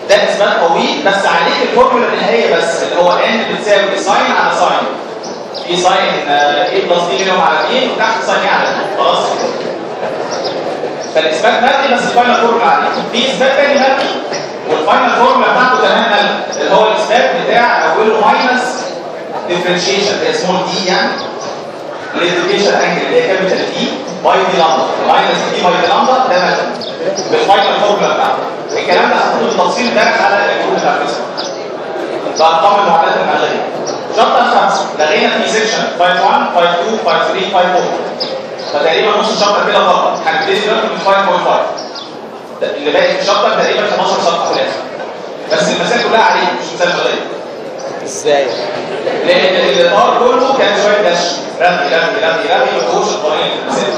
ده اثبات طويل بس عليك الفورمولا النهائيه بس اللي هو ان بتساوي ساين على ساين في ساين ايه بلس دي منهم على ايه وتحت ساين ايه على ايه خلاص فالاثبات مبني بس الفاينل فورمولا عليه في اثبات تاني مبني والفاينل فورمولا بتاعته كمان مبني اللي هو الاثبات بتاع اوله ماينس ديفرنشيشن اللي هي سمول دي يعني الانتجريشن انجل اللي هي كابيتال دي باي دي لامدا ماينس دي باي دي لامدا ده مبني بالفاينل فورمولا بتاعته الكلام ده هنقوله بالتفصيل امبارح على الجروب بتاع الفيسبوك بارقام المعادلات المعادليه شابتر 5 لغينا في سيكشن 5 1 5 2 5 3 5 4 فتقريبا نص الشابتر كده غلط هنبتدي دلوقتي من 5.5 اللي باقي في الشابتر تقريبا 15 صفحه في الاخر بس المسائل كلها عليك مش مسائل شغاله ازاي لان الاطار كله كان شويه دش رمي رمي رمي رمي ما فيهوش القوانين المسائل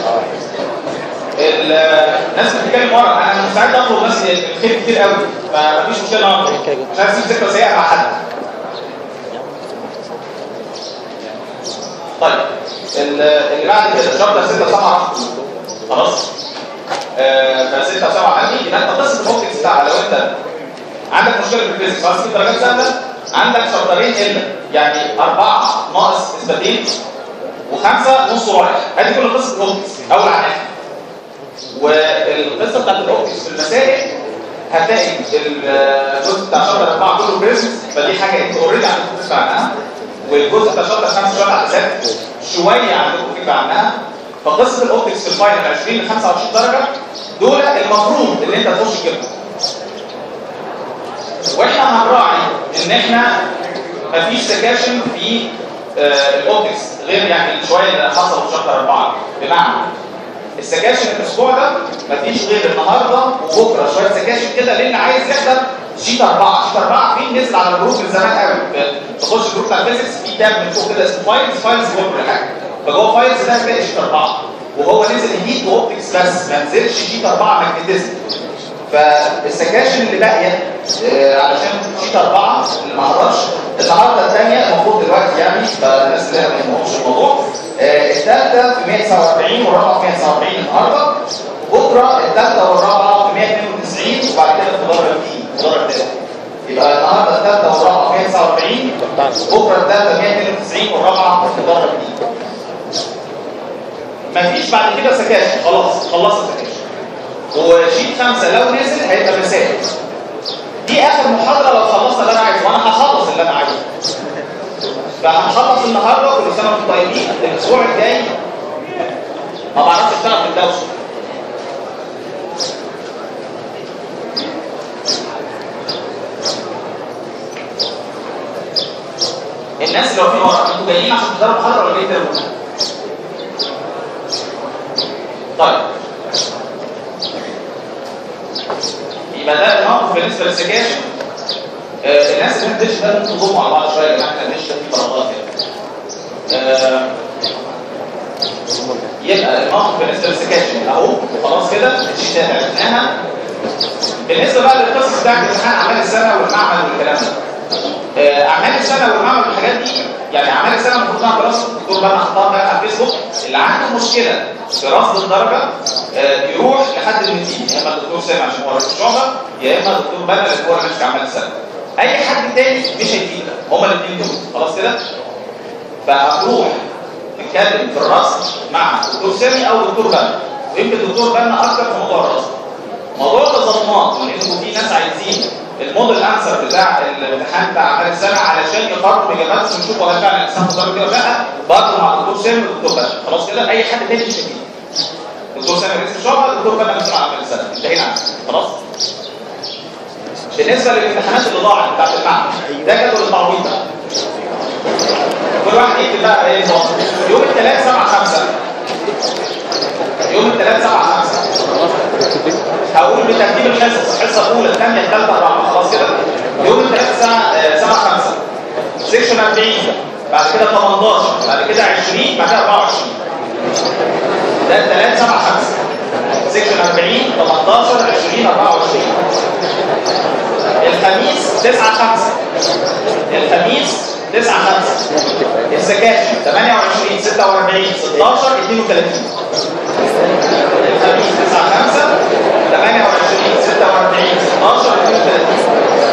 الناس بتتكلم ورا انا مستعد اطلب ناس الخير كتير قوي فمفيش مشكله النهارده مش عايز اسيب ذكرى سيئه مع حد طيب اللي بعد كده شابتر 6 7 خلاص ف 6 و7 عندي يبقى انت قصه الفوكس بتاعها لو انت عندك مشكله في الفيزيكس خلاص في درجات سهله عندك شابترين الا يعني اربعه ناقص اثباتين وخمسه نص رايح ادي كل قصه الفوكس اول عن اخر والقصه بتاعت الاوبتكس في المسائل هتلاقي الجزء بتاع شابتر 4 كله بريزمز فدي حاجه انت اوريدي عندكم فكره عنها والجزء بتاع شابتر 5 شويه على ذات شويه عندكم فكره عنها فقصه الاوبتكس في الفاينل 20 ل 25 درجه دول المفروض ان انت تخش تجيبهم واحنا هنراعي ان احنا مفيش سكاشن في آه الاوبتكس غير يعني شويه اللي حصل في شابتر 4 بمعنى السكاشن الاسبوع ده مفيش غير النهارده وبكره شويه سكاشن كده للي عايز يحضر شيت اربعه شيت اربعه فين نزل على الجروب من زمان قوي تخش الجروب بتاع الفيزكس في تاب من فوق كده اسمه فايلز فايلز جوه كل حاجه فجوه فايلز ده هتلاقي شيت اربعه وهو نزل هيت واوبتكس بس ما نزلش شيت اربعه ماجنتيزم فالسكاشن اللي باقيه آه علشان شيت اربعه اللي ما حضرش النهارده الثانيه المفروض دلوقتي يعني فالناس اللي ما يهمهمش الموضوع آه الثالثه في 149 والرابعه في 149 النهارده بكره الثالثه والرابعه في 192 وبعد كده في مدرج دي مدرج ثالث يبقى النهارده الثالثه والرابعه 149 بكره الثالثه 192 والرابعه في مدرج دي مفيش بعد كده سكاشن خلاص خلصت السكاشن وشيت خمسة لو نزل هيبقى مسائل دي اخر محاضرة لو خلصنا اللي انا عايزه وانا هخلص اللي انا عايزه فهنخلص النهارده كل سنه وانتم طيبين الاسبوع الجاي ما بعرفش اشتغل في الدوشه الناس اللي واقفين ورا انتوا جايين عشان تحضروا محاضره ولا جايين ترموا؟ طيب يبقى ده الموقف بالنسبه للسكاشن آه الناس اللي بتدش ده ممكن تضموا على بعض شويه يعني احنا بنش في فراغات كده آه يبقى الموقف بالنسبه للسكاشن اهو خلاص كده الشيتات عرفناها بالنسبه بقى للقصص بتاعت امتحان اعمال السنه والمعمل والكلام ده آه اعمال السنه والمعمل والحاجات دي يعني اعمال السنه المفروض انها دراسه الدكتور بقى اختار بقى على الفيسبوك اللي عنده مشكله في رصد الدرجه آه يروح لحد من التيم يا اما الدكتور سامع عشان هو رئيس الشعبه يا اما الدكتور بنا اللي هو ماسك اعمال السنه اي حد تاني مش هيفيدك هما الاثنين دول خلاص كده فهتروح تتكلم في الرصد مع دكتور سامي او دكتور بنا ويمكن الدكتور بنا اكتر في موضوع الرصد موضوع التظلمات وان في ناس عايزين الموديل انسر بتاع الامتحان بتاع اعمال السنه علشان يقارنوا اجاباتهم ويشوفوا هل فعلا الانسان مضطر كده ولا لا برضه مع الدكتور سامي والدكتور بنا خلاص كده اي حد تاني مش هيفيدك الدكتور سامي رئيس الشعبه الدكتور بنا مسؤول عن اعمال السنه انتهينا عنه خلاص بالنسبه للامتحانات اللي ضاعت بتاعت المعمل ده جدول التعويض بقى كل واحد يكتب بقى ايه نظام يوم الثلاث 7 5 يوم الثلاث 7 5 هقول بترتيب الحصص الحصه الاولى الثانيه الثالثه الرابعه خلاص كده يوم الثلاث الساعه 7 5 سيكشن 40 بعد كده 18 بعد كده 20 بعد كده 24 ده الثلاث 7 5 سيكشن 40 18 20 24 الخميس 9 5 الخميس 9 5 السكاشن 28 46 16 32 الخميس 9 5 28 46 16 32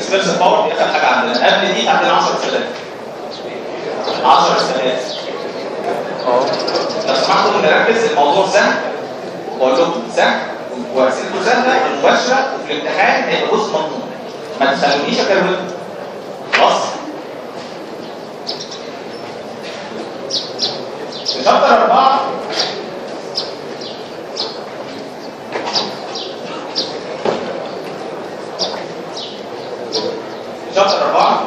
الديسبيرسال باور دي اخر حاجه عندنا قبل دي عندنا 10 سنوات 10 سنوات لو سمحتوا نركز الموضوع سهل بقول لكم سهل واسئلته سهله ومباشره وفي الامتحان هيبقى جزء مضمون ما تخلونيش اكروت خلاص في شابتر 4 في شابتر 4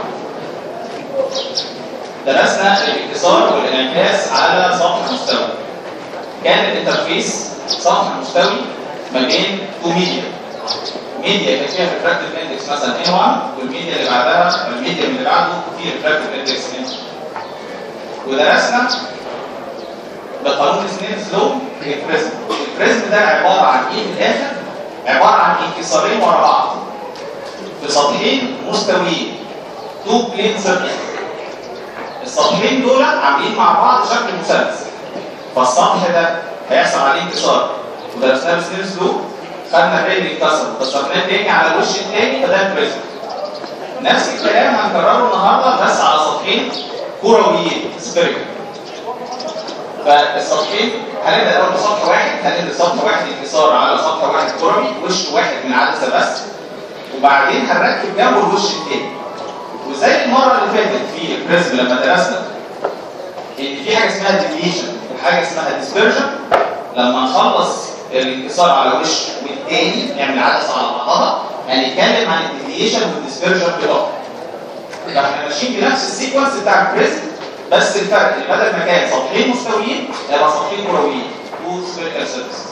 درسنا الانكسار والانعكاس على سطح مستوي كان الانترفيس سطح مستوي ما بين تو ميديا ميديا كان فيها ريفراكتيف اندكس مثلا N1 والميديا اللي بعدها الميديا اللي بعده فيه ريفراكتيف اندكس N2 ودرسنا بقانون سنيرز لو البريزم البريزم ده عباره عن ايه في الاخر عباره عن انكسارين ورا بعض في سطحين مستويين تو بلين سيركل السطحين دول عاملين مع بعض شكل مثلث فالسطح ده هيحصل عليه انكسار ودرسناه بسنيرز لو خدنا الرجل اتكسر كسرناه تاني على الوش التاني فده البريزم نفس الكلام هنكرره النهارده بس على سطحين كرويين سبيريكال فالسطحين هنبدا الاول بسطح واحد هنبدا سطح واحد انكسار على سطح واحد كروي وش واحد من عدسه بس وبعدين هنركب جنبه الوش التاني وزي المره اللي فاتت في البريزم لما درسنا ان في حاجه اسمها ديفيشن وحاجه اسمها ديسبرجن لما نخلص الانكسار على وش والتاني نعمل عدسه على بعضها هنتكلم عن الديفيشن والديسبرجن بتوعها فاحنا ماشيين بنفس السيكونس بتاع البريزم بس الفرق اللي بدل ما كان سطحين مستويين هيبقى سطحين كرويين تو سبيريكال سيرفيس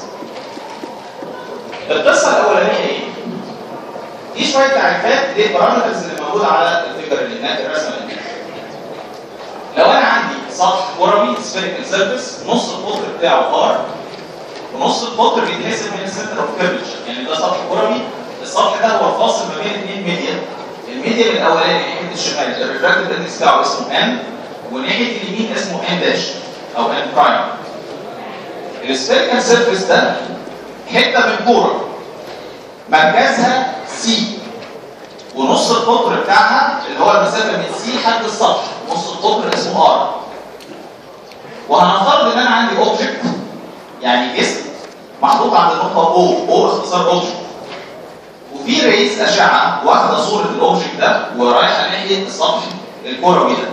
القصه الاولانيه ايه؟ دي شويه تعريفات للبارامترز اللي موجوده على الفيجر اللي هناك الرسمه اللي هناك لو انا عندي سطح كروي سبيريكال سيرفيس نص القطر بتاعه ار ونص القطر بيتحسب من السنتر اوف كيرفتشر يعني ده سطح كروي السطح ده هو الفاصل ما بين اثنين ميديا الميديا الاولاني ناحيه الشمال الريفراكتيف اندكس بتاعه اسمه ان وناحيه اليمين اسمه ان داش او ان برايم السبيريكال سيرفيس ده حته من كوره مركزها سي ونص القطر بتاعها اللي هو المسافه من سي لحد السطح نص القطر اسمه ار وهنفترض ان انا عندي اوبجكت يعني جسم محطوط عند النقطه او او اختصار اوبجكت وفي ريز اشعه واخده صوره الاوبجكت ده ورايحه ناحيه السطح الكروي ده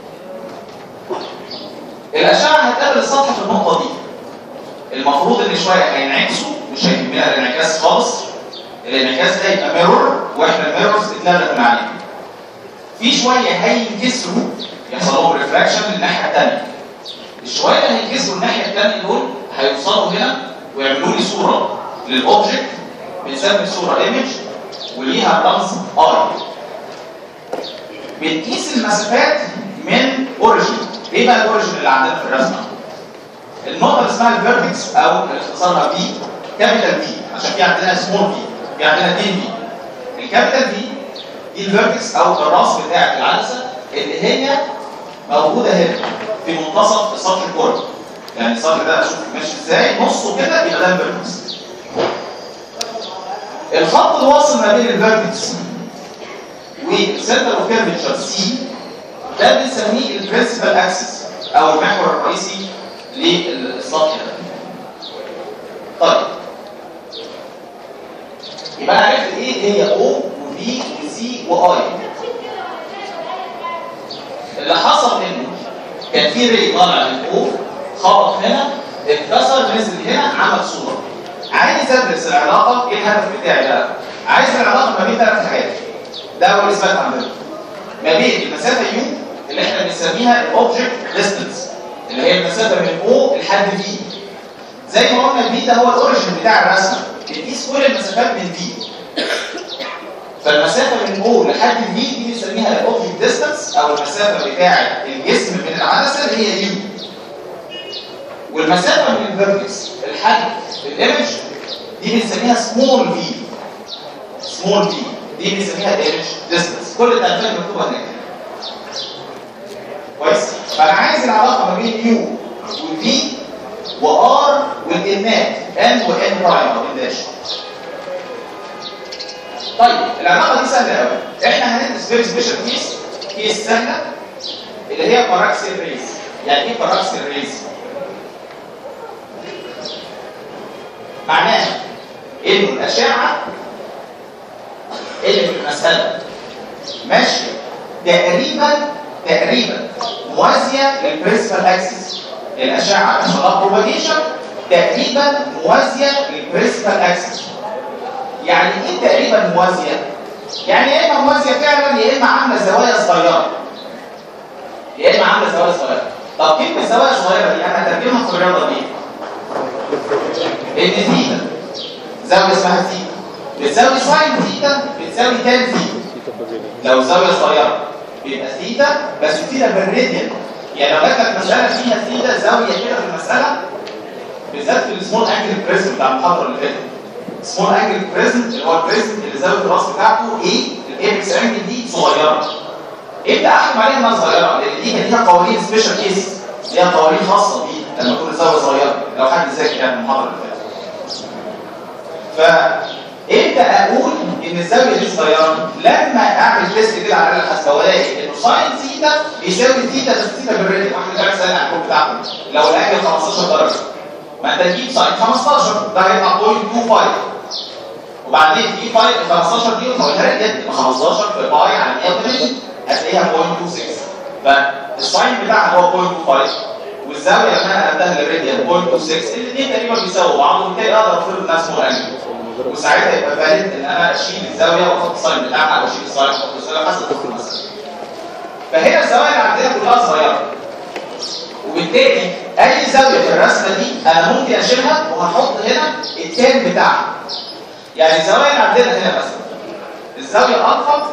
الاشعه هتقابل السطح في النقطه دي المفروض ان شويه هينعكسوا مش هيهمنا الانعكاس خالص الانعكاس ده يبقى ميرور واحنا الميرورز اتلغت من عليهم في شويه هينكسروا يحصل لهم ريفراكشن للناحيه الثانيه الشويه اللي هينكسروا الناحيه الثانيه دول هيوصلوا هنا ويعملوا لي صوره للاوبجكت بنسمي الصوره ايمج وليها رمز ار بنقيس المسافات من اوريجين ايه بقى الاوريجين اللي عندنا في الرسمه النقطه اللي اسمها الفيرتكس او اللي اختصارها في كابيتال في عشان في عندنا سمول في في عندنا 2 في الكابيتال في دي الفيرتكس او الراس بتاعه العدسه اللي هي موجوده هنا في منتصف السطح الكروي يعني السطح ده اشوف ماشي ازاي نصه كده يبقى ده الفيرتكس الخط الواصل ما بين الفيرتكس والسنتر اوف كيرفتشر سي ده بنسميه البرنسبل اكسس او المحور الرئيسي للسطح ده طيب يبقى انا عرفت ايه هي او وبي وسي واي اللي حصل انه كان في ري طالع من او خبط هنا اتكسر نزل هنا عمل صوره عايز ادرس العلاقه ايه الهدف بتاعي بقى عايز العلاقه ما بين ثلاث حاجات ده اول اثبات عندنا ما بين المسافه يو اللي احنا بنسميها الاوبجكت ديستنس اللي هي المسافه من او لحد في زي ما قلنا الفي ده هو الاوريجن بتاع الرسمه بنقيس كل المسافات من في فالمسافه من او لحد في دي بنسميها الاوبجكت ديستنس او المسافه بتاعه الجسم من العدسه اللي هي يو والمسافه من الفيرتكس لحد الايمج دي بنسميها سمول في سمول في دي بنسميها ايمج ديستنس كل التعريفات مكتوبه هناك كويس فانا عايز العلاقه ما بين يو وفي وار والانات ان وان برايم او ان داش طيب العلاقه دي سهله قوي احنا هندرس فيري سبيشال كيس كيس سهله اللي هي باراكسيال ريز يعني ايه باراكسيال ريز معناه ان الاشعه اللي في المساله ماشيه تقريبا تقريبا موازيه للبريسبال اكسس الاشعه بتحصل بروباجيشن تقريبا موازيه للبريسبال اكسس يعني ايه تقريبا موازيه يعني يا اما موازيه فعلا يا اما عامله زوايا صغيره يا اما عامله زوايا صغيره طب كلمه زوايا صغيره دي انا هترجمها في الرياضه دي ان ثيتا زاويه اسمها ثيتا بتساوي ساين ثيتا بتساوي تان ثيتا لو زاويه صغيره بيبقى ثيتا بس ثيتا بالراديان يعني لو جات لك مساله فيها ثيتا زاويه كده في المساله بالذات في السمول انجل بريزم بتاع المحاضره اللي فاتت سمول انجل بريزم اللي هو البريزم اللي زاويه الراس بتاعته ايه الايبكس انجل دي صغيره امتى احكم عليها انها صغيره لان دي كان ليها قوانين سبيشال كيس ليها قوانين خاصه بيه لما تكون الزاويه صغيره لو حد ذاكر يعني المحاضره اللي فاتت فامتى اقول ان الزاويه دي صغيره لما اعمل تيست كده على الاله الحاسبه والاقي انه ساين ثيتا بيساوي ثيتا بس ثيتا بالريت واحد بيعمل سنه على الكود بتاعكم لو الانجل 15 درجه ما انت تجيب ساين 15 ده هيطلع 0.25 وبعدين تجيب باي 15 دي وتقولها ريت 15 في باي على 180 هتلاقيها 0.26 فالساين بتاعها هو 0.25 والزاويه اللي انا قلتها للراديان 0.26 الاثنين تقريبا بيساووا بعض وبالتالي اقدر افرض نفس الانجل وساعتها يبقى فاليد ان انا اشيل الزاويه واحط الساين بتاعها او اشيل الساين واحط الساين حسب المسألة. فهنا الزوايا اللي عندنا كلها صغيره وبالتالي اي زاويه في الرسمه دي انا ممكن اشيلها وهحط هنا التان بتاعها يعني الزوايا اللي عندنا هنا مثلا الزاويه الفا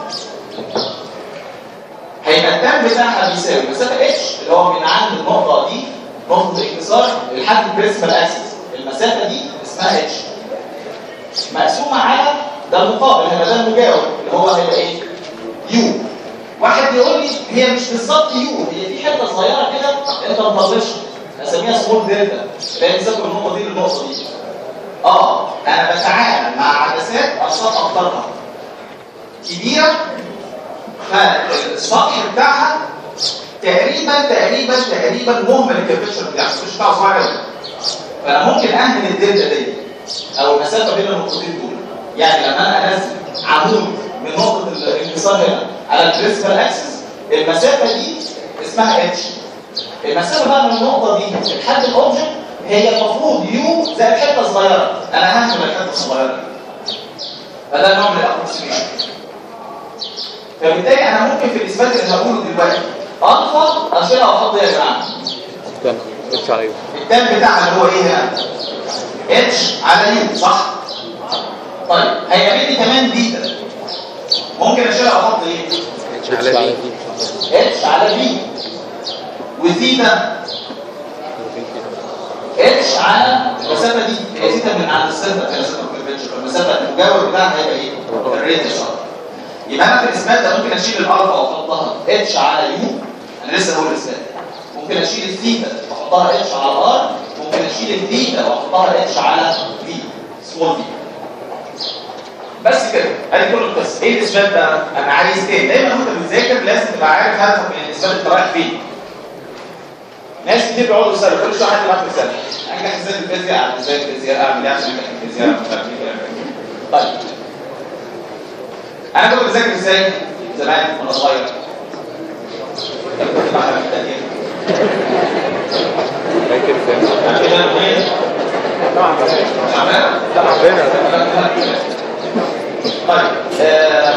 هيبقى التان بتاعها بيساوي مسافه اتش اللي هو من عند النقطه دي نقطه الانكسار لحد البريسمال اكسس المسافه دي اسمها اتش مقسومه على ده المقابل هنا ده المجاور اللي هو هيبقى ايه يو واحد يقول لي هي مش بالظبط يو هي في حته صغيره كده انت ما تطلعش اسميها سمول دلتا اللي هي مسافه من النقطه دي للنقطه دي اه انا بتعامل مع عدسات اقساط اقطارها كبيره فالسطح بتاعها تقريبا تقريبا تقريبا مهمل الكرفتشر بتاعها مش بتاعه صغير قوي فانا ممكن اهمل الدلتا دي او المسافه بين النقطتين دول يعني لما انا انزل عمود من نقطه الانكسار هنا على البريسبال اكسس المسافه دي اسمها اتش المسافه بقى من النقطه دي لحد الاوبجكت هي المفروض يو زي الحته الصغيره انا ههمل الحته الصغيره فده نوع من الابروكسيميشن فبالتالي انا ممكن في الاثبات اللي هقوله دلوقتي الفا اشيلها واحط ايه يا جماعه؟ استنى اتش على يو التان بتاعها اللي هو ايه هنا؟ اتش على يو صح؟ طيب هيقابلني كمان بيتا ممكن اشيلها واحط ايه؟ اتش على بي اتش على بي وثيتا اتش على المسافه دي هي ثيتا من عند السنتر الى سنتر كونفنشن فالمسافه المجاور بتاعها هيبقى ايه؟ الريديوس يبقى انا في الاثبات ده ممكن اشيل الالفا واحطها اتش على يو انا لسه بقول الاثبات ممكن اشيل الثيتا واحطها اتش على ار ممكن اشيل الثيتا واحطها اتش على في سمول في بس كده ادي كل القصه ايه الاثبات ده انا عايز تاني دايما وانت بتذاكر لازم تبقى عارف هدفك من الاثبات انت رايح فين ناس كتير بيقعدوا يسالوا كل شويه حد يبعت رساله انجح ازاي في الفيزياء اعمل ازاي في الفيزياء اعمل ايه عشان انجح في الفيزياء مش عارف ايه طيب انا كنت بذاكر ازاي زمان وانا صغير كنت بعمل التقدير فاكر فاهم انا كده اغنيه طبعا عمال طبعا طيب آه،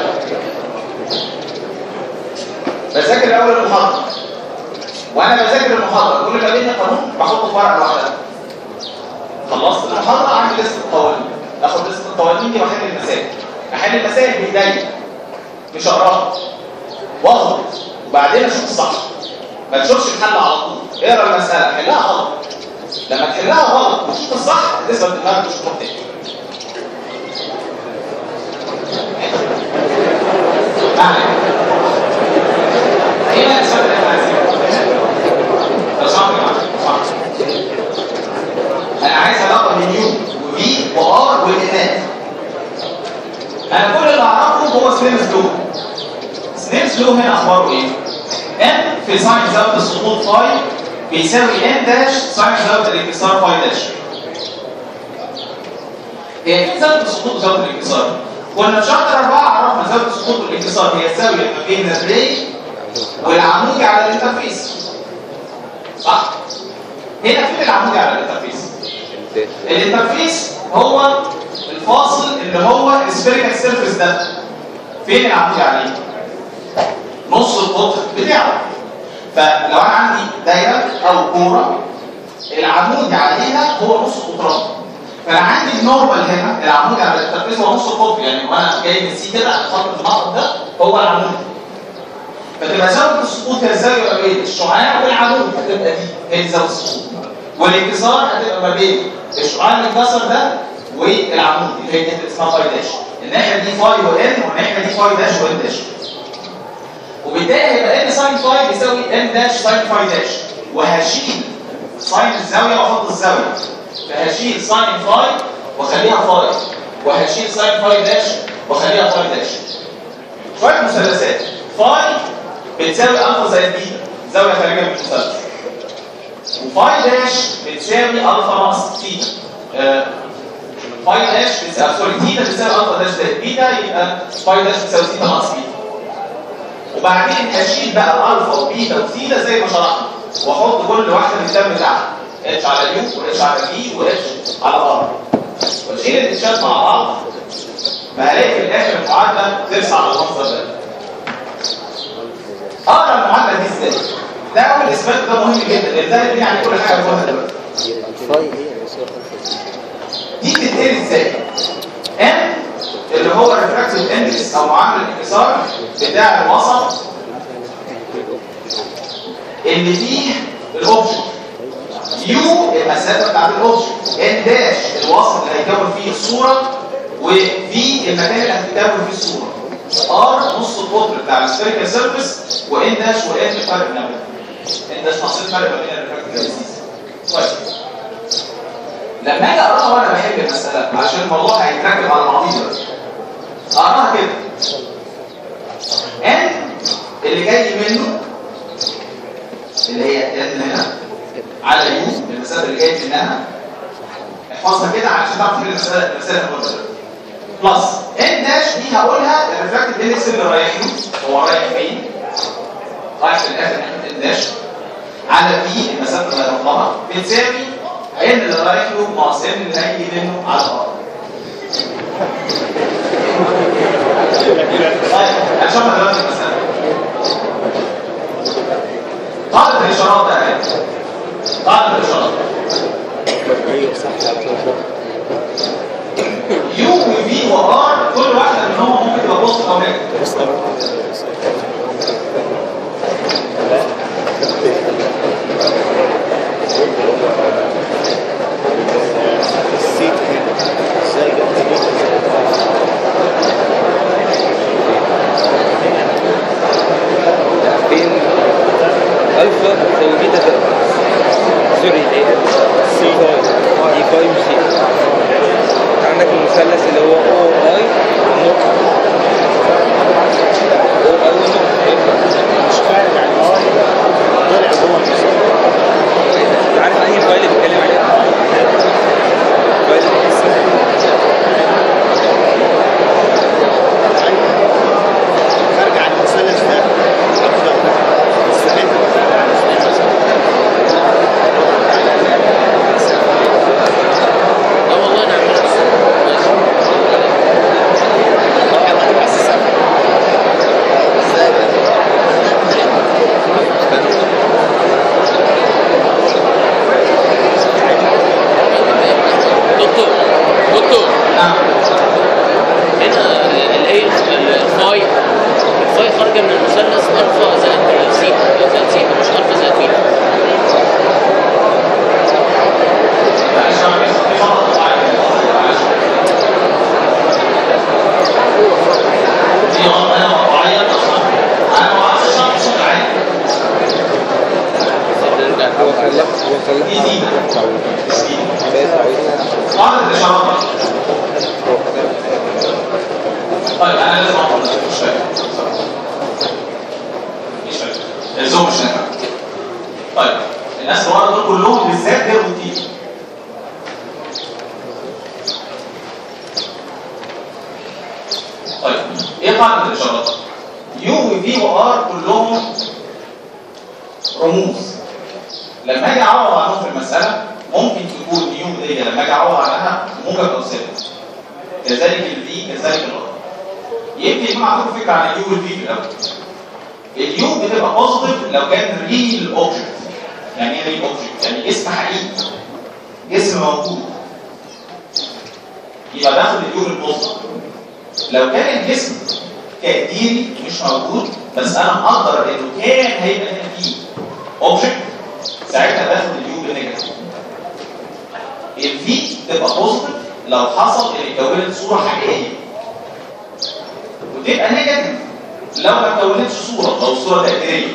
بذاكر اول المحاضره وانا بذاكر المحاضره كل ما بيني قانون بحطه في ورقه واحده خلصت المحاضره اعمل لسته قوانين اخد لسته القوانين دي واحل المسائل احل المسائل بايديا مش اقراها واغلط وبعدين اشوف الصح ما تشوفش الحل على طول اقرا المساله حلها غلط لما تحلها غلط وتشوف الصح تثبت دماغك مش تروح تاني معنى ايه بقى السؤال اللي احنا عايزينه؟ لو سمحت يا جماعه لو سمحت. انا عايز علاقه بين يو وفي وار والانات انا كل اللي اعرفه الانفيرس لو هنا اخباره ايه؟ ان في ساين زاويه السقوط فاي بيساوي ان داش ساين زاويه الانكسار فاي داش هي فين زاويه السقوط وزاويه الانكسار؟ كنا في شابتر 4 عرفنا زاويه السقوط والانكسار هي الزاويه ما بين الري والعمودي على الانترفيس صح؟ هنا فين العمودي على الانترفيس؟ الانترفيس هو الفاصل اللي هو السفيريكال سيرفيس ده فين العمودي عليه؟ نص القطر بتاعه فلو انا عندي دايره او كوره العمودي عليها هو نص قطرها فانا عندي النورمال هنا العمودي على الانترفيس هو نص القطر يعني وانا جاي من سي كده خط النقط ده هو العمودي فتبقى زاويه السقوط هي الزاويه ما بين الشعاع والعمود هتبقى دي هي زاويه السقوط والانكسار هتبقى ما بين الشعاع اللي اتكسر ده والعمود اللي هي دي اسمها فاي داش الناحيه دي فاي وان والناحيه دي فاي داش وان داش وبالتالي هيبقى ان ساين فاي بيساوي ان داش ساين فاي داش وهشيل ساين الزاويه واحط الزاويه فهشيل ساين فاي واخليها فاي وهشيل ساين فاي داش واخليها فاي داش شويه مثلثات فاي بتساوي الفا زائد بيتا زاويه خارجيه من المثلث وفاي داش بتساوي الفا ناقص تيتا آه، فاي داش بتساوي سوري تيتا بتساوي الفا داش زائد بيتا يبقى فاي داش بتساوي تيتا ناقص بيتا وبعدين هشيل بقى الفا وبيتا وثيتا زي ما شرحنا واحط كل واحده من الترم بتاعها اتش على يو واتش على بي واتش على ار واشيل الاتشات مع بعض فهلاقي في الاخر المعادله ترسى على المنظر ده اقرا المعادله دي ازاي؟ ده اول اثبات ده مهم جدا لان ده اللي يعني كل حاجه بقولها دلوقتي الفاي هي بيساوي دي بتتقري ازاي؟ ان اللي هو الريفراكتيف اندكس او معامل الانكسار بتاع الوسط اللي فيه الاوبجكت يو المسافه بتاعت الاوبجكت ان داش الوسط اللي هيكون فيه الصوره وفي المكان اللي هتتكون فيه الصوره ار نص القطر بتاع السفيريكال سيرفيس وان داش وان الفرق بينهم ان داش ناقصين الفرق ما بين الريفراكتيف اندكس كويس لما اجي اقراها وانا بحب المساله عشان الموضوع هيتركب على بعضيه دلوقتي اقراها كده ان اللي جاي منه اللي هي اللي هنا على يو المسافه اللي جاي منها احفظها كده عشان تعرف تحل المساله المساله المهمه بلس ان داش دي هقولها الريفراكتيف اندكس اللي رايح له هو رايح فين؟ رايح في الاخر ناحيه ان داش على بي المسافه اللي هيروح لها بتساوي ان اللي رايح له ناقص ان اللي هيجي منه على الارض طيب هنشوفها دلوقتي المساله قاعده الاشارات ده اهي قاعده الاشارات يو وفي وار كل واحده منهم ممكن تبقى بوست او نيجاتيف السيت هنا ازاي فين الفا تساوي بيتا ده سوري ايه سي فاي دي فاي وسي عندك المثلث اللي هو او اي نقطة او اي نقطة مش فارق يعني اه طلع جوه انت عارف انهي فايل اللي بتكلم عليه؟ فايل خارج عن المثلث ده افضل بس حته لا والله انا عامل دكتور دكتور نعم هنا الايه الفاي الفاي خارجه من المثلث الفا زائد سيتا زائد سيتا مش الفا زائد بيتا معلش انا بس في خطأ معين. معلش. دي غلطة هنا مقطعية أصلا. أنا ما أعرفش أشرح بصوت عالي. هو خلاك هو خلاك دي زينة. زينة. تعويض قاعدة الإشارات بقى. طيب أنا لازم أقول لك مش فاهم. الزوم مش نافع طيب الناس اللي ورا دول كلهم بالذات جابوا تي طيب ايه قاعده الاشارات يو وفي وار كلهم رموز لما اجي اعوض عنهم في المساله ممكن تكون يو دي لما اجي اعوض عنها موجب او سالب كذلك الفي كذلك الار يمكن يكون عندكم فكره عن اليو والفي في الاول اليو بتبقى بوزيتيف لو كان ريل اوبجكت يعني ايه ريل اوبجكت يعني اسم حقيقي اسم موجود يبقى باخد اليو بالبوزيتيف لو كان الجسم تقديري مش موجود بس انا مقدر انه كان هيبقى هنا فيه اوبجكت ساعتها باخد اليو بالنيجاتيف الفي تبقى بوزيتيف لو حصل ان اتكونت صوره حقيقيه وتبقى نيجاتيف لو ما اتكونتش صوره او صوره تقديريه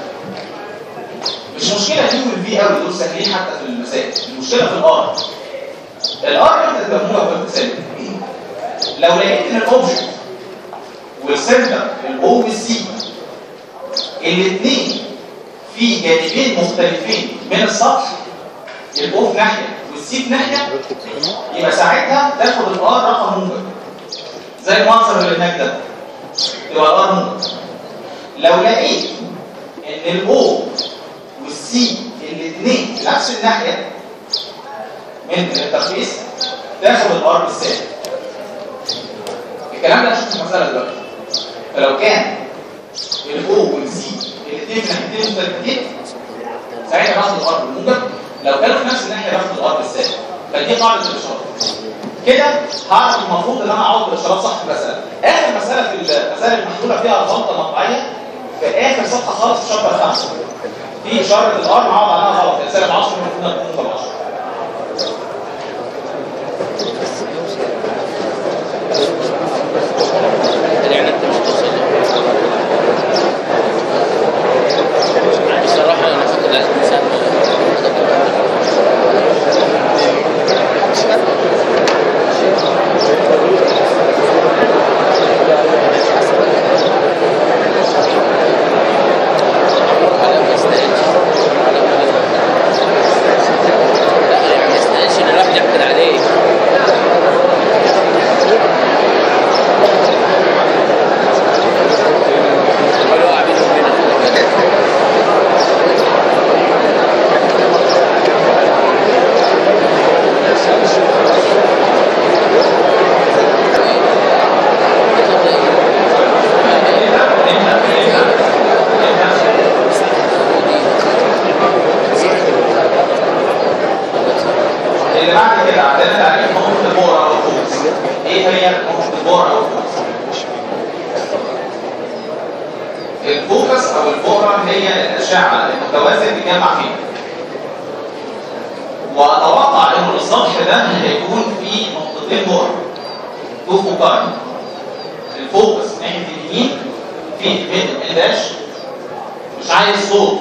مش مشكله اليو والفي قوي دول سهلين حتى في المسائل المشكله في الار الار انت تبقى موجب بالتساوي لو لقيت ان الاوبجكت والسنتر الاو والسي الاثنين في جانبين مختلفين من السطح الاو في ناحيه والسي في ناحيه يبقى ساعتها تاخد الار رقم موجب زي المنظر اللي هناك ده يبقى الار موجب لو لقيت ان الاو والسي الاثنين في نفس الناحيه من الانترفيس تاخد الار بالسالب الكلام ده هنشوف في المساله دلوقتي فلو كان الاو والسي الاثنين في ناحيتين مختلفتين ساعتها باخد الار بالموجب لو كانوا في نفس الناحيه باخد الار بالسالب فدي قاعده الاشاره كده هعرف المفروض ان انا اعوض بالاشارات صح في المساله اخر مساله في المسائل المحلوله فيها غلطه مقطعيه في اخر صفحه خالص في شابتر 5 في اشاره الار معوض عنها غلط السالب 10 المفروض تكون موجب 10 يعني انت مش توصل بصراحة انا كنت لا انسان لا يعني ما يستاهلش ان الواحد يحقد عليه ولا هو عبيد ربنا اللي بعد كده عندنا تعريف نقطة البورة أو الفوكس. إيه هي نقطة البورة أو الفوكس؟ الفوكس أو البورة هي الأشعة المتوازية بتجمع فيها. وأتوقع إن السطح ده هيكون فيه نقطتين بورة. تو فوكاي. الفوكس ناحية اليمين في الميدل الداش مش عايز صوت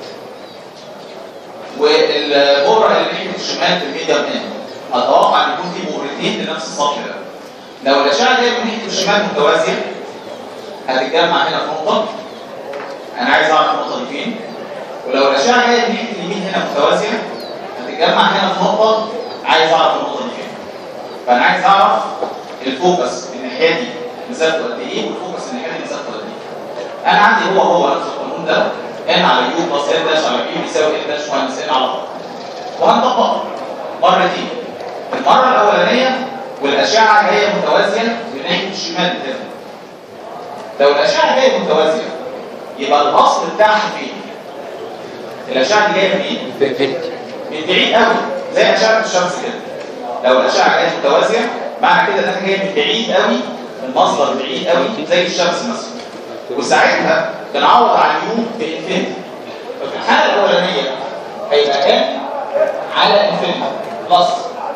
والبؤره اللي ناحيه الشمال في الميديم ان اتوقع ان يكون في بؤرتين لنفس السطح ده لو الاشعه جايه من ناحيه الشمال متوازيه هتتجمع هنا في نقطه انا عايز اعرف النقطه دي فين ولو الاشعه جايه من ناحيه اليمين هنا متوازيه هتتجمع هنا في نقطه عايز اعرف النقطه دي فين فانا عايز اعرف الفوكس الناحيه دي مسافته قد ايه والفوكس الناحيه دي مسافته قد ايه انا عندي هو هو نفس القانون ده ان على يو بلس ان داش على بي بيساوي ان داش ماينس ان على ار وهنطبقها مرتين المره الاولانيه والاشعه جايه متوازيه من ناحيه الشمال بتاعها لو الاشعه جايه متوازيه يبقى الاصل بتاعها فين الاشعه دي جايه منين من بعيد قوي زي اشعه الشمس كده لو الاشعه جايه متوازيه معنى كده انها جايه من بعيد قوي من مصدر بعيد قوي زي الشمس مثلا وساعتها بنعوض على اليوم بانفينيتي ففي الحاله الاولانيه هيبقى ان على انفينيتي بلس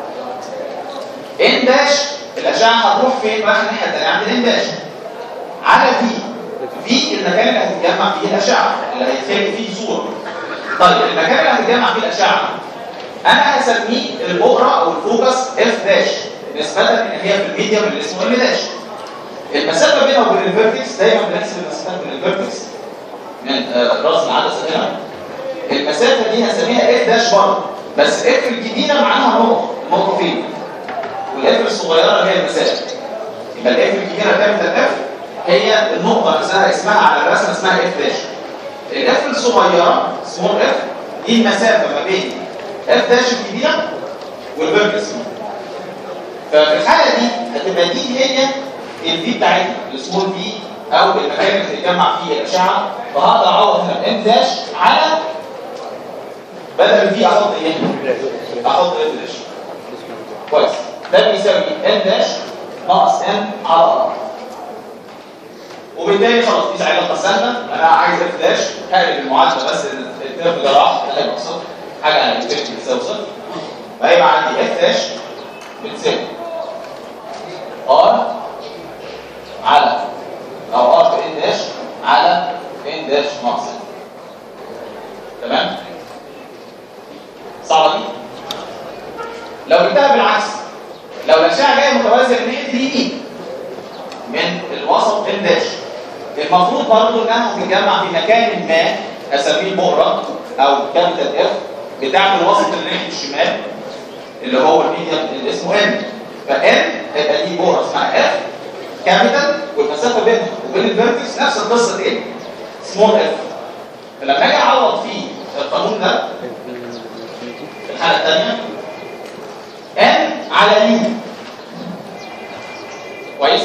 ان داش الاشعه هتروح فين رايح الناحيه الثانيه عند الان داش على في في المكان اللي هتتجمع فيه الاشعه اللي هيتخلق فيه صوره طيب المكان اللي هتتجمع فيه الاشعه انا هسميه البؤره او الفوكس اف داش نسبه ان هي في الميديم اللي اسمه ام داش المسافه بينه وبين الفيرتكس دايما بنحسب المسافات بين الفيرتكس من آه، راس العدسه هنا المسافه دي هسميها اف داش برضه بس اف الجديده معناها نقطه نقطه فين والاف الصغيره هي المسافه يبقى الاف الكبيره كابيتال اف هي النقطه نفسها اسمها على الرسمه اسمها اف داش الاف الصغيره سمول اف دي المسافه ما بين اف داش الكبيره والفيرتكس ففي الحاله دي هتبقى دي هي الفي بتاعتنا السمول في او المكان اللي بتتجمع فيه الاشعه فهقدر اعوض هنا ام داش على بدل الفي احط ايه؟ احط اف داش كويس ده بيساوي ام داش ناقص ام على ار وبالتالي خلاص دي علاقه سهله انا عايز اف داش هقلب المعادله بس الترم ده راح هلاقي صفر حاجه على الفيكت بتساوي صفر فيبقى عندي اف داش بتساوي ار على او ار في ان داش على ان داش ناقص ان تمام صعبه دي لو جبتها بالعكس لو الاشعه جايه متوازيه من ناحيه اليمين من الوسط ان داش المفروض برضه انها تتجمع في مكان ما اسميه بؤره او كابيتال اف بتعمل وسط اللي ناحيه الشمال اللي هو الميديم اللي اسمه ان فان يبقى دي بؤره اسمها اف كابيتال والمسافه بينها وبين الفيرتكس نفس القصه ايه؟ سمول اف فلما اجي اعوض في القانون ده في الحاله الثانيه ان على يو كويس؟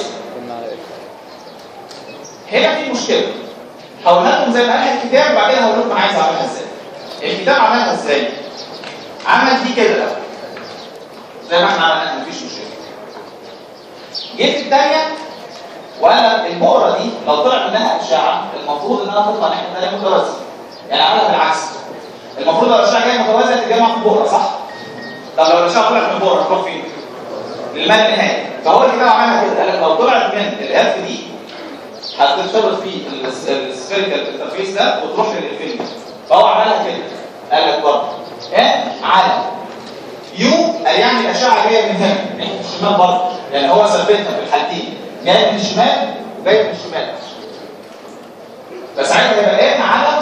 هنا في مشكله هقولها لكم زي ما قال الكتاب وبعدين هقول لكم انا عايز اعملها ازاي الكتاب عملها ازاي عمل دي كده الاول زي ما احنا عملناها مفيش مشكله جه في الثانيه وقال لك البؤره دي لو طلع منها اشعه المفروض انها تطلع ناحيه الثانيه متوازيه يعني عملها بالعكس المفروض لو الاشعه جايه متوازيه تتجمع في البؤره صح طب لو الاشعه طلعت من البؤره تروح فين للمال النهائي فهو الكتاب عملها كده قال لك لو طلعت من الاف دي هترتبط في السفيريكال انترفيس ده وتروح للانفينيتي فهو عملها كده قال لك برضه ان على يو يعني الاشعه جايه من هنا ناحيه الشمال برضه يعني هو ثبتها في الحالتين جاي من الشمال وجاي من الشمال فساعتها يبقى ان على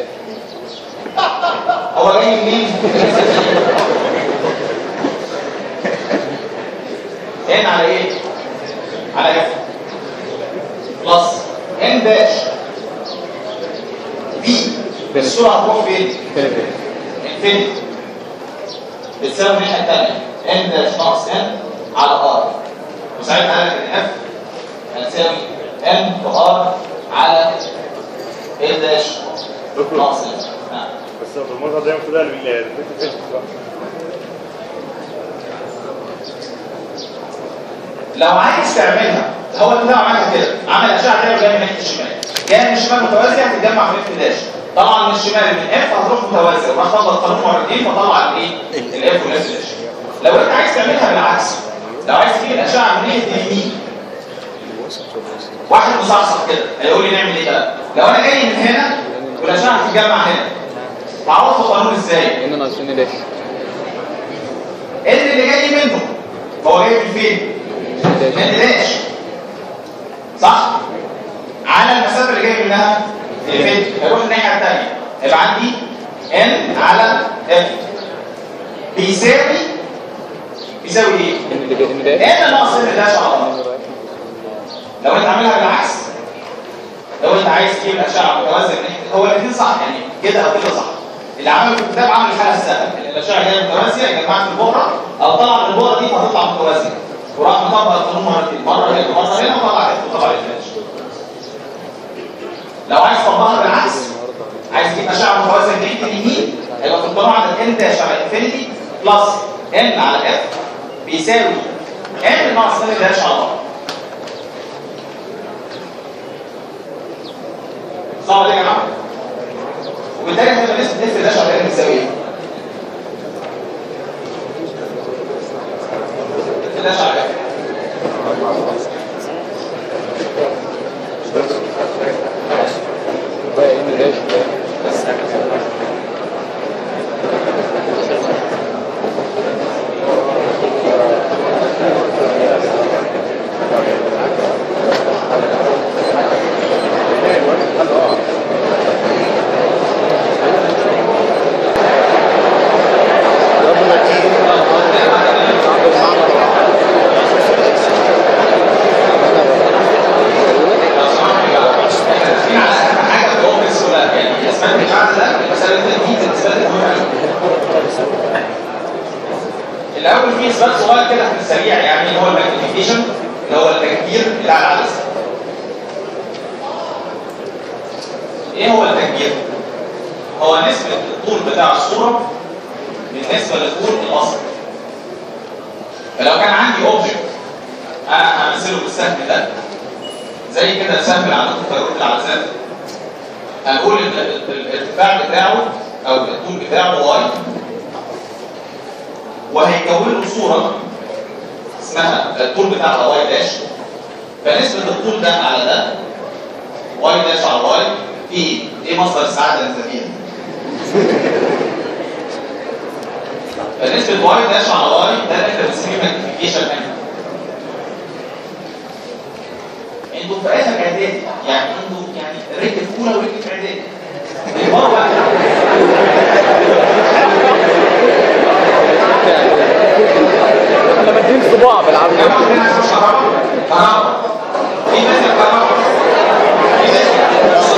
هو جاي منين؟ ان على ايه؟ على اف بلس ان داش بي السرعه هتروح فين؟ انفينيتي بتساوي الناحيه الثانيه ان داش ناقص ان على ار وساعتها قال لك ان اف هتساوي ان في ار على ان داش ناقص ان نعم بس في المرة دايما كده الفيديو فيلم بقى لو عايز تعملها هو كده عملها كده عمل اشعه كده جايه من ناحيه الشمال جايه من الشمال متوازيه هتتجمع في اف داش طبعا من الشمال من اف هتروح متوازيه وراح طبق القانون مرتين فطلع الايه الاف والاف داش لو انت عايز تعملها بالعكس لو عايز تجيب الاشعه من ناحيه اليمين واحد مصحصح كده هيقول لي نعمل ايه بقى لو انا جاي من هنا والاشعه هتتجمع هنا تعوض في القانون ازاي هنا ناقصين داش اللي اللي جاي منه هو جاي من فين من داش صح على المسافه اللي جاي منها الفيت هيروح الناحيه الثانيه يبقى عندي ان على اف بيساوي بيساوي ايه ان اللي جاي ان داش ان ناقص ان داش على بعض لو انت عاملها بالعكس لو انت عايز تجيب الاشعه متوازيه من ناحيه هو الاثنين صح يعني كده او كده صح اللي عمله في الكتاب عمل الحاله السهله ان الاشعه جايه متوازيه يا جماعه في البؤره او طلع من البؤره دي فهتطلع متوازيه وراح مطبق القانون مرتين مره هنا مره هنا وطلع اف وطلع الفلاش لو عايز تطبقها بالعكس عايز تجيب اشعه متوازيه من ناحيه اليمين هيبقى في القانون عندك ان داش على انفينيتي بلس ان على اف بيساوي ان ناقص ان داش على بعض صعب دي يا جماعه وبالتالي هتبقى نسبه اف داش على ان بتساوي ايه؟ اف داش على اف بقى ان داش الاول في اثبات صغير كده في السريع يعني اللي هو الماجنيفيكيشن اللي هو التكبير بتاع العدسه ايه هو التكبير هو نسبه الطول بتاع الصوره بالنسبه للطول الاصلي فلو كان عندي اوبجكت انا همثله بالسهم ده زي كده سهم العدسات تجربه العدسات هنقول ال- ال- الارتفاع بتاعه او الطول بتاعه واي وهيكون له صوره اسمها الطول بتاعها واي داش فنسبه الطول ده على ده واي داش على واي في ايه؟ ايه مصدر السعاده اللي انت فيها؟ فنسبه واي داش على واي ده اللي انت بتسميه ماجنيفيكيشن هنا انتوا في اخر اعدادي يعني انتوا يعني رجل اولى ورجل في اعدادي المره بقى احنا مادين صباع بالعرض يا جماعه عندنا عشان كهرباء كهرباء في ناس كهرباء في ناس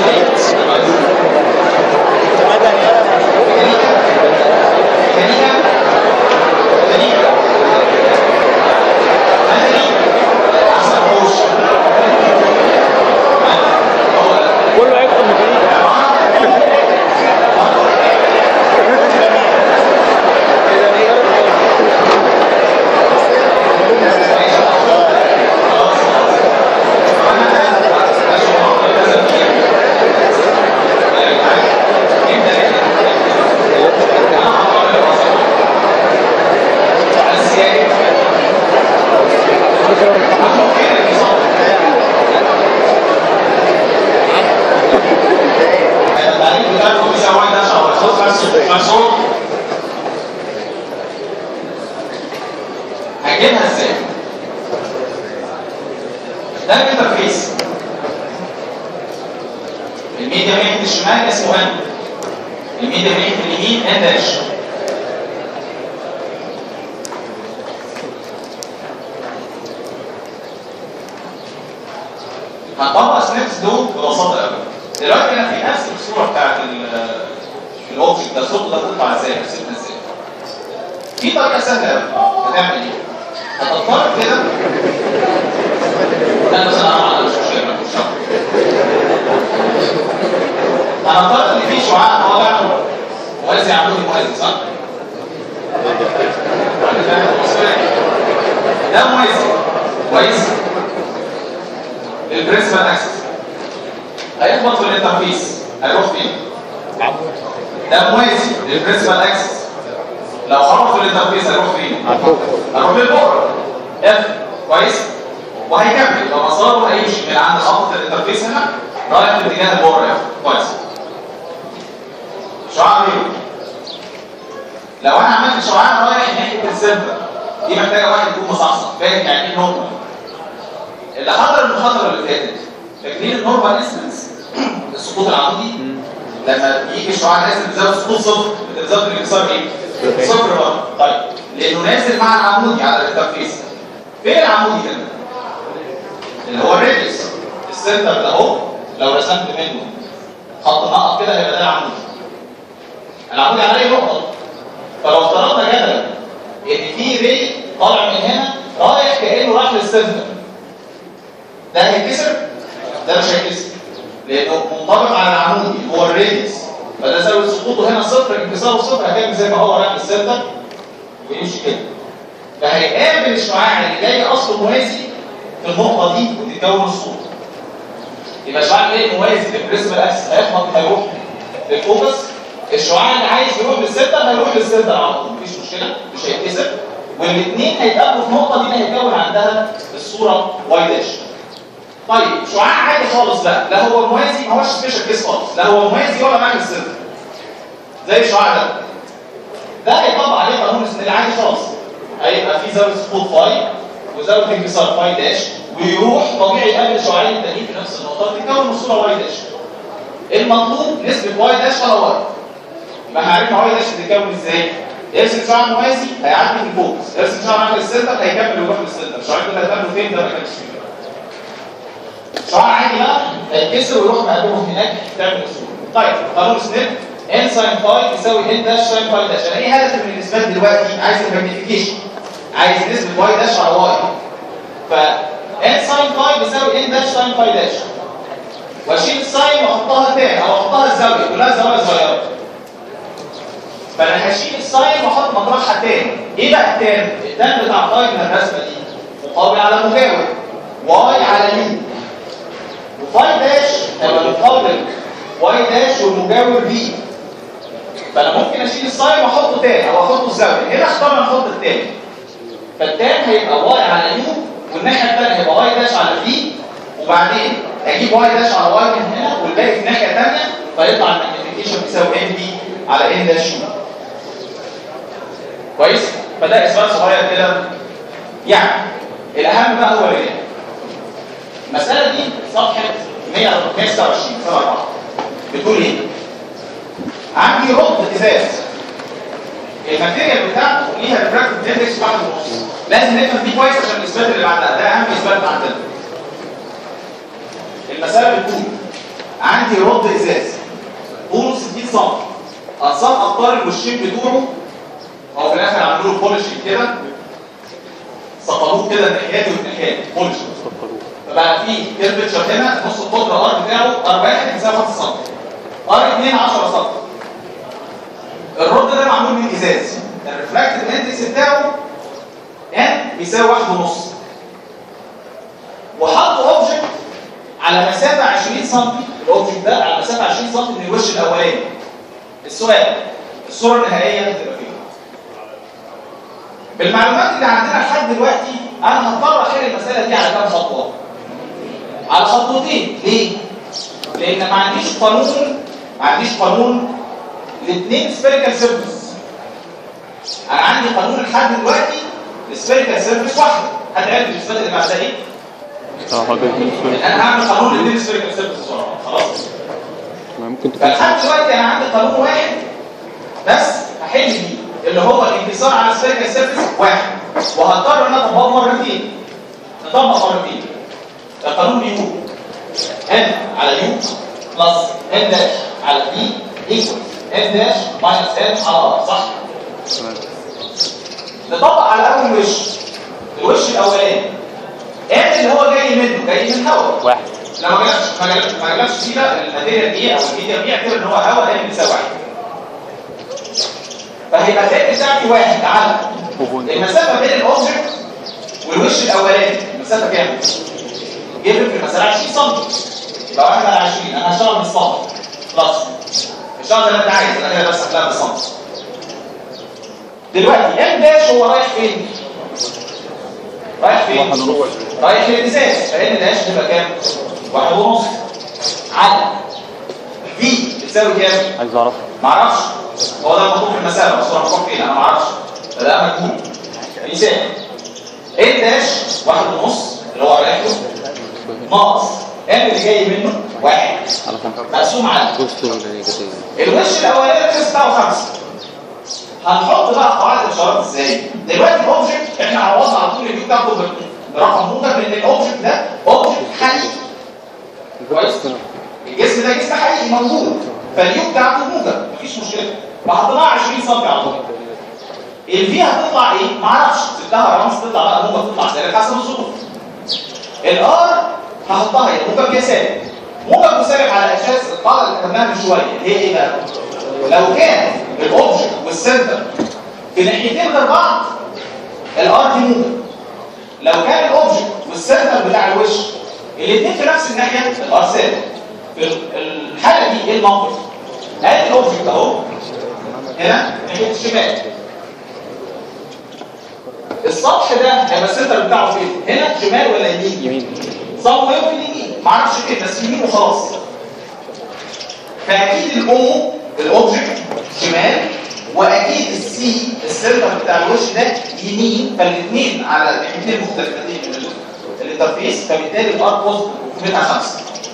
كله هيدخل ميكانيكا هجيبها ازاي؟ ده الانترفيس الميديا من ناحيه الشمال اسمه ان الميديا من ناحيه اليمين ان داش هنطبق سنابس دول ببساطه قوي دلوقتي انا في نفس الصوره بتاعت ال- الاوبجكت ده الصوت ده تطلع ازاي رسمها ازاي في طريقه سهله قوي هتعمل ايه؟ هتضطر كده لا مثلا انا مش مشكله مش شرط هنفترض ان في شعاع طالع موازي عمودي موازي صح؟ ده موازي كويس البرنسبال اكسس هيخبط في الانترفيس هيروح فين؟ ده موازي للبرنسبال اكسس لو خبط في الانترفيس هيروح فين؟ هيروح للبور اف كويس وهيكمل لو مساره هيمشي من عند خط الانترفيس هنا رايح في اتجاه البور اف كويس شعاع ايه؟ لو انا عملت شعاع رايح ناحيه السنتر دي محتاجه واحد يكون مصحصح فاهم يعني ايه نورمال اللي حضر المحاضره اللي فاتت فاكرين النورمال انستنس السقوط العمودي لما يجي الشعاع نازل بزاويه سقوط صفر بزاويه الانكسار ايه؟ صفر برضه طيب لانه نازل مع العمودي على الانترفيس فين العمودي هنا؟ اللي هو الريديوس السنتر ده اهو لو رسمت منه خط نقط كده هيبقى ده العمودي العمودي على اي نقطه فلو افترضنا جدلا ان في ري طالع من هنا رايح كانه راح للسنتر ده هيتكسر ده مش هيتكسر لانه منطبق على العمودي هو الريديوس فده زاويه سقوطه هنا صفر انكساره صفر هيعمل زي ما هو رايح للسنتر ويمشي كده فهيقابل الشعاع اللي جاي اصله موازي في النقطه دي وتتكون الصوره يبقى الشعاع اللي جاي موازي للبريزم الاكسس هيخبط هيروح للفوكس الشعاع اللي عايز يروح للسنتر هيروح للسنتر على طول مفيش مشكله مش هيتكسر والاثنين هيتقابلوا في نقطه دي هيتكون عندها الصوره واي داش طيب شعاع عادي خالص بقى لا هو موازي ما هوش سبيشال كيس خالص لا هو موازي ولا معاه السنتر زي الشعاع ده ده هيطبق عليه قانون السن العادي خالص هيبقى في زاويه سقوط فاي وزاويه انكسار فاي داش ويروح طبيعي يقابل الشعاعين التانيين في نفس النقطه تتكون الصوره واي داش المطلوب نسبه واي داش على واي يبقى احنا عرفنا واي داش بتتكون ازاي يرسم شعاع موازي هيعدي في الفوكس يرسم شعاع عامل السنتر هيكمل ويروح للسنتر الشعاعين دول هيتقابلوا فين ده ما كانش فيه شعاع عادي بقى هيتكسر ويروح مقابلهم هناك تعمل الصوره طيب قانون سنيب ان ساين فاي يساوي ان داش ساين فاي داش انا ايه هدفي من الاثبات دلوقتي عايز الماجنيفيكيشن عايز نسبه واي داش على واي ف ان ساين فاي بيساوي ان داش ساين فاي داش واشيل الساين واحطها تاني او احطها الزاويه كلها زوايا صغيره فانا هشيل الساين واحط مطرحها تاني ايه بقى التاني التاني بتاع فاي من الرسمه دي مقابل على مجاور واي على يو وفاي داش هيبقى مقابل واي داش والمجاور بي فانا ممكن اشيل الساين واحطه تاني او احطه الزاويه هنا اختار انا احط التاني فالتاني هيبقى واي على يو والناحيه الثانيه هيبقى واي داش على بي وبعدين اجيب واي داش على واي من هنا والباقي في الناحيه الثانيه فيطلع الماجنيفيكيشن بيساوي ان بي على ان داش يو كويس فده اثبات صغير كده يعني الاهم بقى هو الايه المساله دي صفحه 129 7 بتقول ايه عندي ربط ازاز الماتيريال بتاعته ليها ريفراكتيف اندكس واحد ونص لازم نفهم دي كويس عشان الاثبات اللي بعدها ده اهم اثبات عندنا المساله بتقول عندي رد ازاز طوله 60 سم انصاف اقطار الوشين بتوعه او في الاخر عملوا له بولشنج كده صقلوه كده الناحيات والناحيات بولشنج فبقى في تمبرتشر هنا نص القطر ار بتاعه ار واحد بيساوي 5 سم ار 2 10 سم الرد ده معمول من ازاز الريفراكتيف اندكس بتاعه ان بيساوي واحد ونص وحطوا اوبجكت على مسافه 20 سم الاوبجكت ده على مسافه 20 سم من الوش الاولاني السؤال الصوره النهائيه هتبقى فين بالمعلومات اللي عندنا لحد دلوقتي انا هضطر احل المساله دي على كام خطوه على خطوتين ليه لان ما عنديش قانون ما عنديش قانون الاثنين سفيريكال سيرفيس انا عندي قانون لحد دلوقتي السفيريكال سيرفيس واحده هتعرف الاثبات اللي بعدها ايه اه حاجة لان انا هعمل قانون الاثنين سفيريكال سيرفيس بسرعه خلاص ممكن تكون فلحد دلوقتي انا عندي قانون واحد بس هحل بيه اللي هو الانكسار على السفيريكال سيرفيس واحد وهضطر ان انا اطبقه مرتين نطبق مرتين القانون بيقول ان على يو بلس ان داش على بي ايكوال ان داش ماينس ان على ار صح؟ نطبق على اول وش الوش الاولاني ان اللي هو جاي منه جاي من الهواء واحد لو ما جابش ما جابش ما جابش سيره الماتيريال دي او الميديا دي اعتبر ان هو هواء ان بيساوي واحد فهيبقى الان بتاعتي واحد على المسافه بين الاوبجكت والوش الاولاني المسافه كام؟ جيب في المسافه 20 سم يبقى واحد على 20 انا هشتغل بالسم بلس الشغل اللي انت عايز انا كده بس هخليها بالسم دلوقتي ام داش هو رايح فين؟ رايح فين؟ واحد ونص. رايح للازاز فان داش تبقى كام؟ واحد ونص على في بتساوي كام؟ عايز اعرف معرفش هو ده المطلوب في المسألة بس انا بفكر فين انا معرفش فده مجهول مثال ان داش واحد ونص اللي هو رايح له ناقص ان اللي جاي منه واحد على خمسة مقسوم على بوزيتيف ولا نيجاتيف الوش الاولاني ده 6 و5 هنحط بقى قواعد الاشارات ازاي دلوقتي الاوبجكت احنا عوضنا على طول الفيو بتاخده برقم موجب لان الاوبجكت ده اوبجكت حقيقي كويس الجسم ده جسم حقيقي موجود فاليو بتاعته موجب مفيش مشكله فحطيناها 20 سم على طول الفي هتطلع ايه معرفش سبتها رمز تطلع بقى موجب تطلع سالب حسب الظروف الار هحطها يا موجب يا سالب موجب وسالب على اساس القاعده اللي خدناها من شويه اللي هي ايه بقى لو كان الاوبجكت والسنتر في ناحيتين غير بعض الار دي موجب لو كان الاوبجكت والسنتر بتاع الوش الاثنين في نفس الناحيه الار سالب في الحاله دي ايه الموقف ادي الاوبجكت اهو هنا ناحيه الشمال السطح ده هيبقى السنتر بتاعه فين هنا شمال ولا يمين يمين صوب في اليمين معرفش ايه بس يمين وخلاص فاكيد الاو الاوبجكت شمال واكيد السي السنتر بتاع الوش ده يمين فالاثنين على ناحيتين مختلفتين من ال- الانترفيس فبالتالي الار بوزيتيف قيمتها 5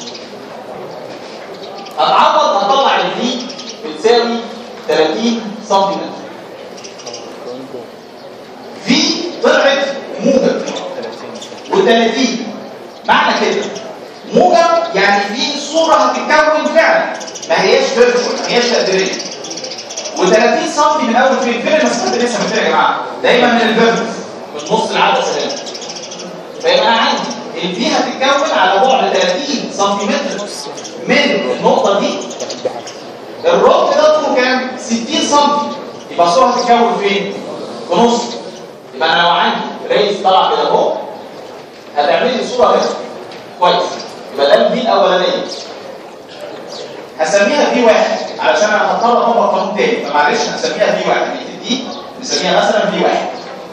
هتعوض هطلع الفي بتساوي 30 سنتيمتر في طلعت موجب و30 معنى كده موجب يعني في صورة هتتكون فعلا ما هياش فيرتشوال ما هياش تقديرية و30 سم من اول فين فين المسافات اللي لسه فين يا جماعه دايما من الفيرتكس من نص العدسه هنا فيبقى انا عندي البي هتتكون على بعد 30 سنتيمتر من النقطه دي الربط ده طوله كام 60 سم يبقى الصوره هتتكون فين في نص يبقى انا لو عندي ريس طالع كده اهو هتعمل لي صوره هنا كويس يبقى ده البي الاولانيه هسميها في واحد علشان انا هضطر اطبق قانون تاني فمعلش هسميها في واحد دي نسميها مثلا في واحد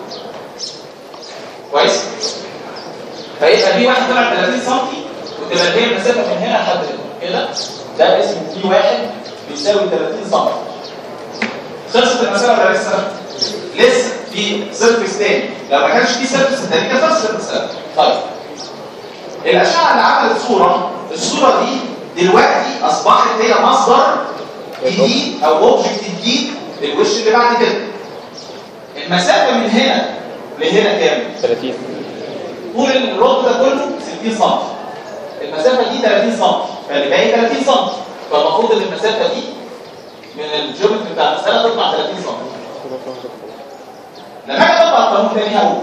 كويس فيبقى في واحد طلع 30 سم وتبقى هي المسافه من هنا لحد هنا كده ده اسمه في واحد بيساوي 30 سم خلصت المساله ولا لسه؟ لسه في سيرفيس تاني لو ما كانش في سيرفيس تاني كانت خلصت المساله طيب الاشعه اللي عملت صوره الصوره دي دلوقتي اصبحت هي مصدر جديد او اوبجكت جديد للوش اللي بعد كده المسافه من هنا لهنا كام 30 طول الرد ده كله 60 سم المسافه دي 30 سم فاللي باقي 30 سم فالمفروض ان المسافه دي من الجيومتري بتاع المساله تطلع 30 سم لما اجي اطبق القانون تاني هقول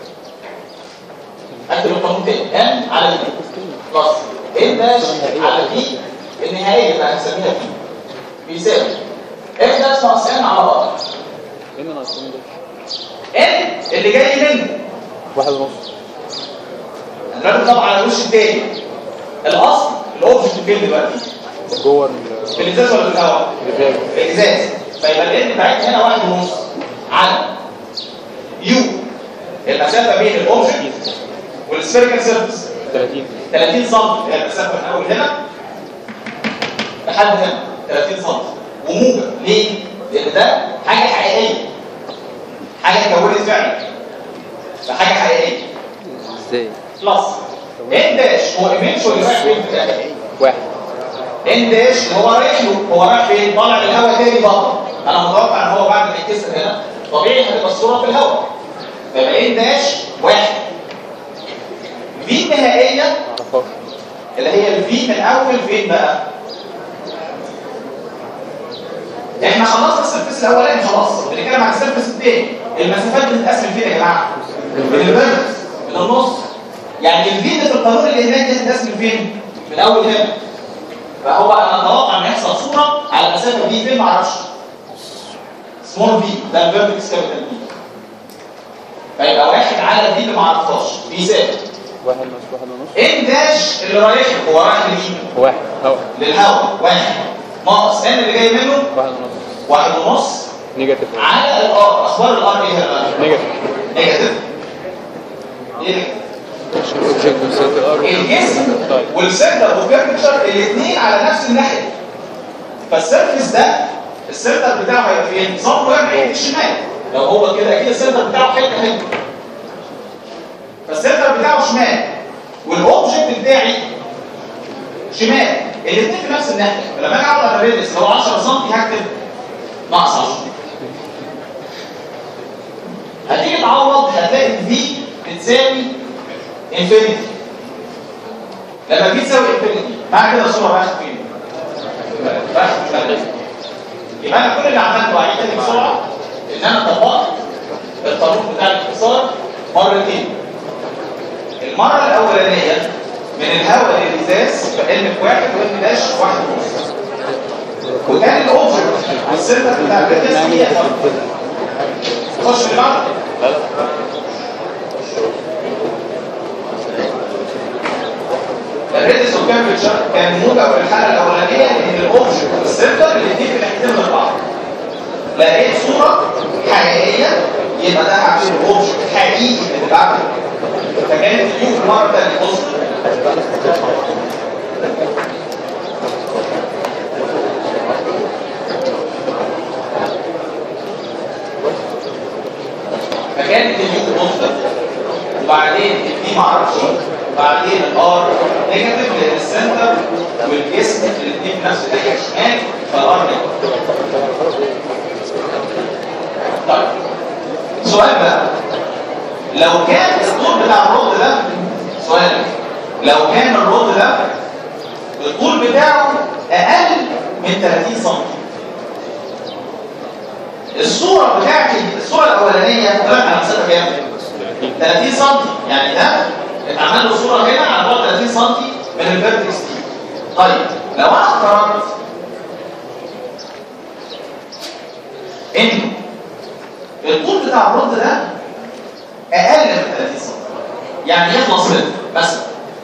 اكتب القانون تاني ان على دي بلس ان داش على دي النهائيه اللي هنسميها دي بيساوي ان داش ناقص ان على ار هنا ناقصين ده ان اللي جاي منه واحد ونص الراجل طبعا على الوش التاني الاصل الاوبجكت فين دلوقتي جوه في الازاز ولا في الهواء الرجال في الازاز فيبقى الان بتاعتنا هنا واحد ونص على يو المسافه بين الاوبجكت والسفيريكال سيرفيس 30 30 سم هي المسافه من اول هنا لحد هنا 30 سم وموجب ليه؟ لان ده حاجه حقيقيه حاجه اتكونت فعلا فحاجه حقيقيه ازاي بلس ان داش هو ايميج ولا رايح فين في الاخر؟ واحد ان داش اللي هو رايح له هو رايح فين؟ طالع للهواء تاني بره انا متوقع ان هو بعد ما يتكسر هنا طبيعي هتبقى الصوره في الهواء فيبقى ان داش واحد في النهائيه معرفهاش اللي هي الفي من اول فين بقى؟ احنا خلصنا السيرفس الاولاني خلاص بنتكلم عن السيرفس الثاني المسافات بتتقسم فين يا جماعه؟ من الفيرتكس من النص يعني الفي اللي في القانون اللي هناك دي هتتقسم فين؟ من اول هنا فهو انا اتوقع ان يحصل صوره على المسافه دي فين ما اعرفش سمول في ده الفيرتكس كابيتال في فيبقى واحد على دي اللي ما اعرفهاش بيساوي واحد ناقص واحد ونص ان داش اللي رايح له، هو رايح لمين؟ واحد هو للهواء واحد ناقص ان اللي جاي منه واحد ونص واحد ونص نيجاتيف على الار اخبار الار ايه بقى؟ نيجاتيف نيجاتيف ايه الجسم طيب. والسنتر والكيرفتشر الاثنين على نفس الناحيه فالسيرفيس ده السنتر بتاعه هيبقى فين؟ صفر ناحيه الشمال لو هو كده اكيد السنتر بتاعه حته حته فالسنتر بتاعه شمال والاوبجكت بتاعي شمال الاثنين في نفس الناحيه فلما اجي اعرض الريدس اللي هو 10 سم هكتب ناقص 10 هتيجي تعوض هتلاقي في بتساوي انفينيتي لما في تساوي انفينيتي معنى كده الصوره رايحه فين؟ رايحه في المغرب يبقى انا كل اللي عملته وعيد تاني بسرعه ان انا طبقت القانون بتاع الاختصار مرتين المره الاولانيه من الهواء للازاز فان في واحد وان داش واحد ونص وكان الاوبجكت والسنتر بتاع الريدس هي خش اللي بعده الريدس والكامبتشر كان موجب في الحاله الاولانيه ان الاوبجكت والسنتر الاثنين في ناحيتين من بعض لقيت صوره حقيقيه يبقى ده عشان الاوبجكت حقيقي اللي بعمل فكانت اليوم في المره الثانيه بص فكانت اليوم بص وبعدين الدي معرفش وبعدين الار نيجاتيف لان السنتر والجسم الاثنين في نفس الناحيه الشمال فالار نيجاتيف طيب سؤال بقى لو كان الطول بتاع الرد ده سؤال لو كان الرد ده الطول بتاعه اقل من 30 سم الصوره بتاعت الصوره الاولانيه طلعت على مسافه كام 30 سم يعني ده اتعمل له صوره هنا على بعد 30 سم من الفيرتكس دي طيب لو انا افترضت انه الطول بتاع الرد ده اقل من 30 سم يعني يخلص صفر مثلا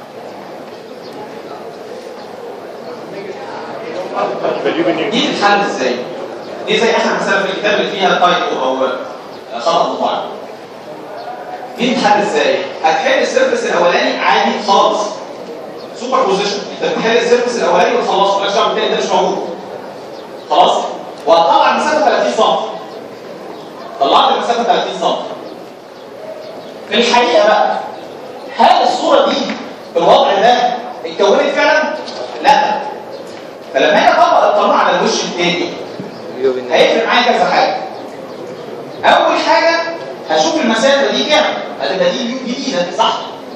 فاليو بين دي تتحل ازاي؟ دي زي اخر مساله في الكتاب اللي فيها تايبو او خطا مطبعي دي تتحل ازاي؟ هتحل السيرفس الاولاني عادي خالص سوبر بوزيشن انت بتحل السيرفس الاولاني وتخلصه مالكش دعوه بالتاني ده مش موجود خلاص؟ وهتطلع المسافه 30 سم طلعت المسافه 30 سم في الحقيقه بقى هل الصوره دي في الوضع ده اتكونت فعلا؟ لا فلما اجي اطبق القانون على الوش التاني فيو بين هيفرق معايا كذا حاجه اول حاجه هشوف المسافه دي كام هتبقى دي اليو جديده صح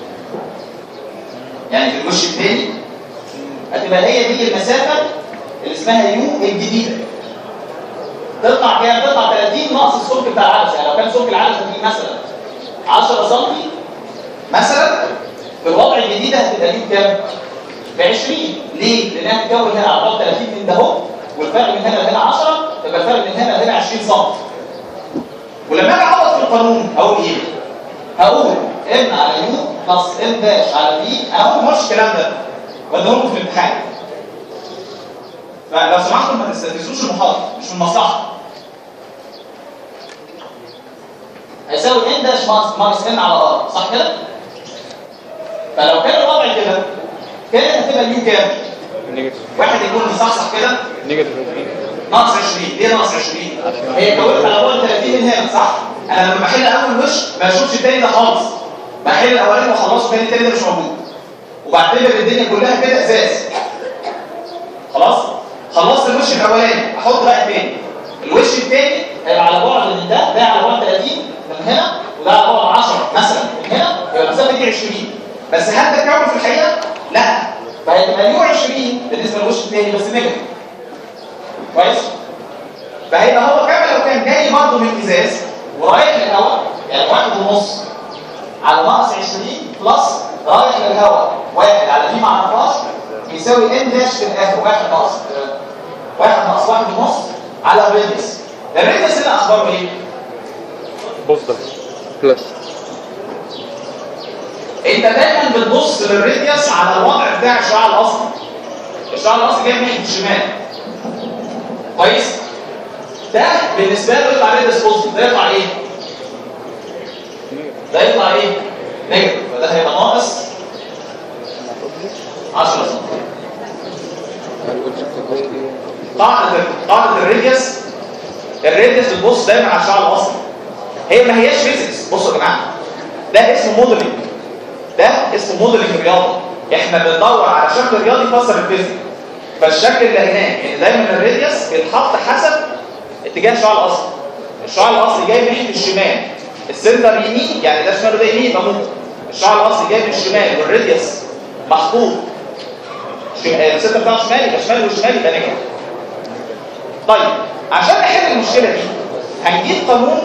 يعني في الوش التاني هتبقى هي دي المسافه اللي اسمها يو الجديده تطلع كام تطلع 30 ناقص السمك بتاع العدسه يعني لو كان سمك العدسه دي مثلا 10 سم مثلا في الوضع الجديد هتبقى دي بكام ب 20 ليه لانها هتتكون هنا على بعد 30 من ده اهو والفرق من هنا لهنا 10 يبقى الفرق من هنا لهنا 20 سم ولما اجي اعوض في القانون هقول ايه هقول ان على يو بلس ان داش على في انا هقول ما قلتش الكلام ده بديهم في الامتحان فلو سمحتم ما تستفزوش المحاضره مش من مصلحه هيساوي ان داش ناقص ناقص ان على ار صح كده فلو كان الوضع كده كانت هتبقى اليو كام نيجاتيف واحد يكون مصحصح كده نيجاتيف 20 ناقص 20 ليه ناقص 20 هي كونت على بعد 30 من هنا صح انا لما بحل اول وش ما بشوفش التاني ده خالص بحل الاولاني واخلصه التاني التاني ده مش موجود وبعتبر الدنيا كلها كده ازاز خلاص خلصت الوش الاولاني احط بقى التاني الوش التاني هيبقى على بعد من ده ده على بعد 30 من هنا وده على بعد 10 مثلا من هنا يبقى المسافه دي 20 بس هل ده اتكون في الحقيقه؟ لا فهتبقى اليو 20 بالنسبه للوش التاني بس نيجاتيف كويس فهيبقى هو كما لو كان جاي برضه من ازاز ورايح للهواء يعني واحد ونص على ناقص 20 بلس رايح للهواء واحد على دي ما اعرفهاش بيساوي ان داش في الاخر واحد ناقص واحد ناقص واحد ونص على الريديوس الريديوس اللي اخباره ايه؟ بوزيتيف بلس انت دايما بتبص للريديوس على الوضع بتاع الشعاع الاصلي الشعاع الاصلي جاي ناحيه الشمال كويس ده بالنسبه له يطلع ريديوس بوزيتيف ده يطلع ايه ده يطلع ايه نيجاتيف فده هيبقى ناقص 10 سم قاعده قاعده الريديوس الريديوس بتبص دايما على الشعاع الاصلي هي ما هياش فيزيكس بصوا يا جماعه ده اسمه موديلنج ده اسمه موديلنج رياضي احنا بندور على شكل رياضي يفسر الفيزيك فالشكل اللي هناك ان دايما الراديوس بيتحط حسب اتجاه الشعاع الاصلي الشعاع الاصلي جاي ناحيه الشمال السنتر يمين يعني ده شمال وده يمين يبقى ممكن الشعاع الاصلي جاي من الشمال والراديوس محطوط شم- آه، السنتر بتاعه شمال يبقى شمال والشمال يبقى نيجاتيف طيب عشان نحل المشكله دي هنجيب قانون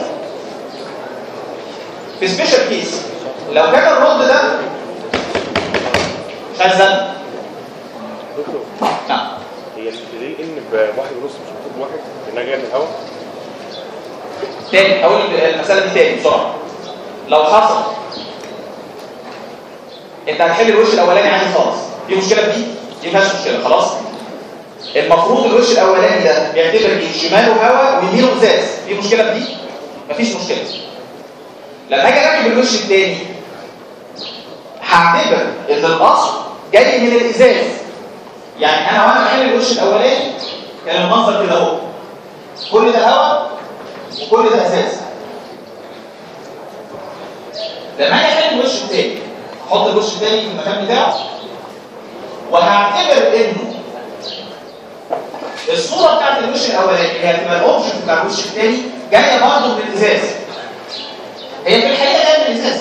في سبيشال كيس لو كان الرد ده مش عايز زن دكتور نعم هي ليه ان بواحد ونص مش مكتوب بواحد انها جايه من الهواء تاني هقول المسألة دي تاني بسرعة لو حصل انت هتحل الوش الاولاني عادي خالص في مشكلة في دي دي مفيهاش مشكلة خلاص المفروض الوش الاولاني ده بيعتبر ايه شماله هواء ويمينه ازاز في مشكلة في دي مفيش مشكلة لما اجي اركب الوش التاني هعتبر ان الاصل جاي من الازاز يعني انا وانا بحل الوش الاولاني كان المنظر كده اهو كل ده هواء وكل ده اساس لما اجي احل الوش التاني احط الوش التاني في المكان بتاعه وهعتبر انه الصوره بتاعت الوش الاولاني اللي هتبقى الاوبجكت بتاع الوش التاني جايه برضه من الازاز هي في الحقيقه جايه من الازاز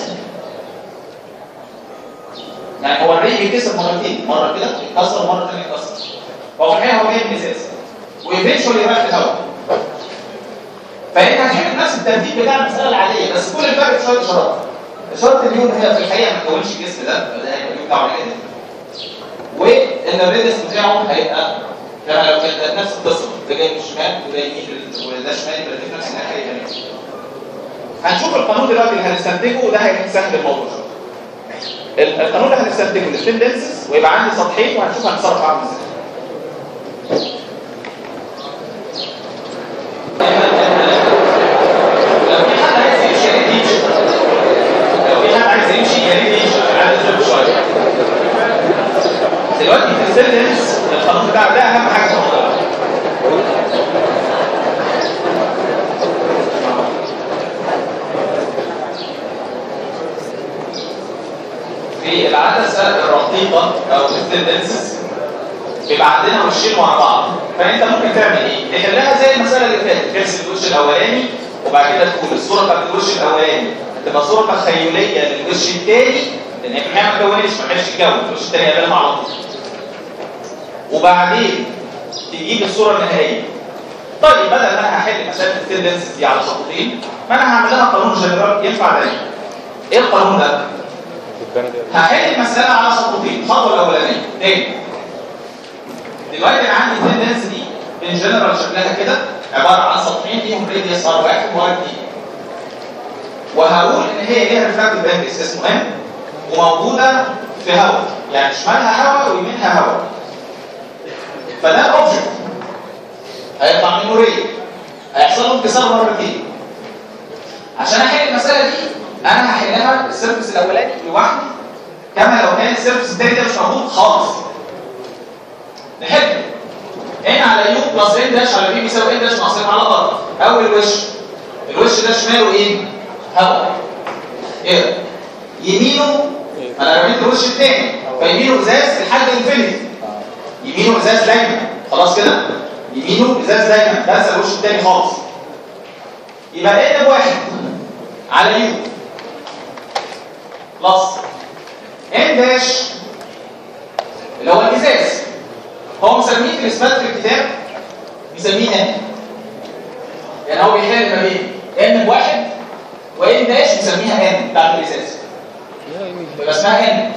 يعني هو الري بيتكسر مرتين مره كده يتكسر ومره ثانيه يتكسر هو في الحقيقه هو جاي من الازاز وايفينشولي رايح للهواء فانت هتعمل نفس الترتيب بتاع المساله العاديه بس كل الفرق في شويه اشارات اشاره اليو ان هي في الحقيقه ما تكونش الجسم ده ده هيبقى اليو بتاعه نيجاتيف وان الريدس بتاعه هيبقى كما لو كانت نفس القصه ده جاي من الشمال وده يمين وده شمال يبقى في نفس الناحيه هيبقى نيجاتيف هنشوف القانون دلوقتي اللي هنستنتجه وده هيسهل الموضوع شويه ال- القانون اللي هنستنتجه الاثنين دنسز ويبقى عندي سطحين وهنشوف هنتصرف معاهم ازاي لو في حد عايز يمشي يا ريت يمشي لو في حد عايز يمشي يا ريت يمشي عشان عايز يزود شويه دلوقتي في السيلدنس القانون بتاع ده اهم حاجه في الموضوع في العدسه الرقيقه او السيلدنس بيبقى عندنا وشين ورا بعض فانت ممكن تعمل ايه؟ تحلها زي المساله اللي فاتت ترسم الوش الاولاني وبعد كده تقول الصوره بتاعت الوش الاولاني تبقى صوره تخيليه للوش الثاني لان هي في الحقيقه ما تكونش ما كانش تكون الوش الثاني هيبان على طول وبعدين تجيب الصوره النهائيه طيب بدل ما انا هحل مساله التندنسز دي على خطوتين ما انا هعمل لها قانون جنرال ينفع دايما ايه القانون ده؟ هحل المساله على خطوتين الخطوه الاولانيه تاني دلوقتي انا عندي التندنس دي ان جنرال شكلها كده عباره عن سطحين فيهم راديوس ار واحد وار دي وهقول ان هي ليها ريفراكتيف باندكس اسمه ام وموجوده في هواء يعني شمالها هواء ويمينها هواء فده اوبجكت هيطلع منه ري هيحصل له انكسار مرتين عشان احل المساله دي انا هحلها السيرفس الاولاني لوحده كما لو كان السيرفس الثاني ده مش موجود خالص نحل ان على يو بلس ان داش على بي بيساوي ان داش ناقصين على ار اول وش الوش ده شماله ايه؟ هواء ايه ده؟ يمينه انا رميت الوش الثاني فيمينه ازاز لحد انفينيتي يمينه ازاز دايما خلاص كده يمينه ازاز دايما بنسى الوش الثاني خالص يبقى ان بواحد على يو بلس ان داش اللي هو الازاز هو مسميه في الاثبات في الكتاب مسميه ان يعني هو بيحل ما بين ان بواحد وان داش مسميها ان بتاعت الازاز يبقى اسمها ان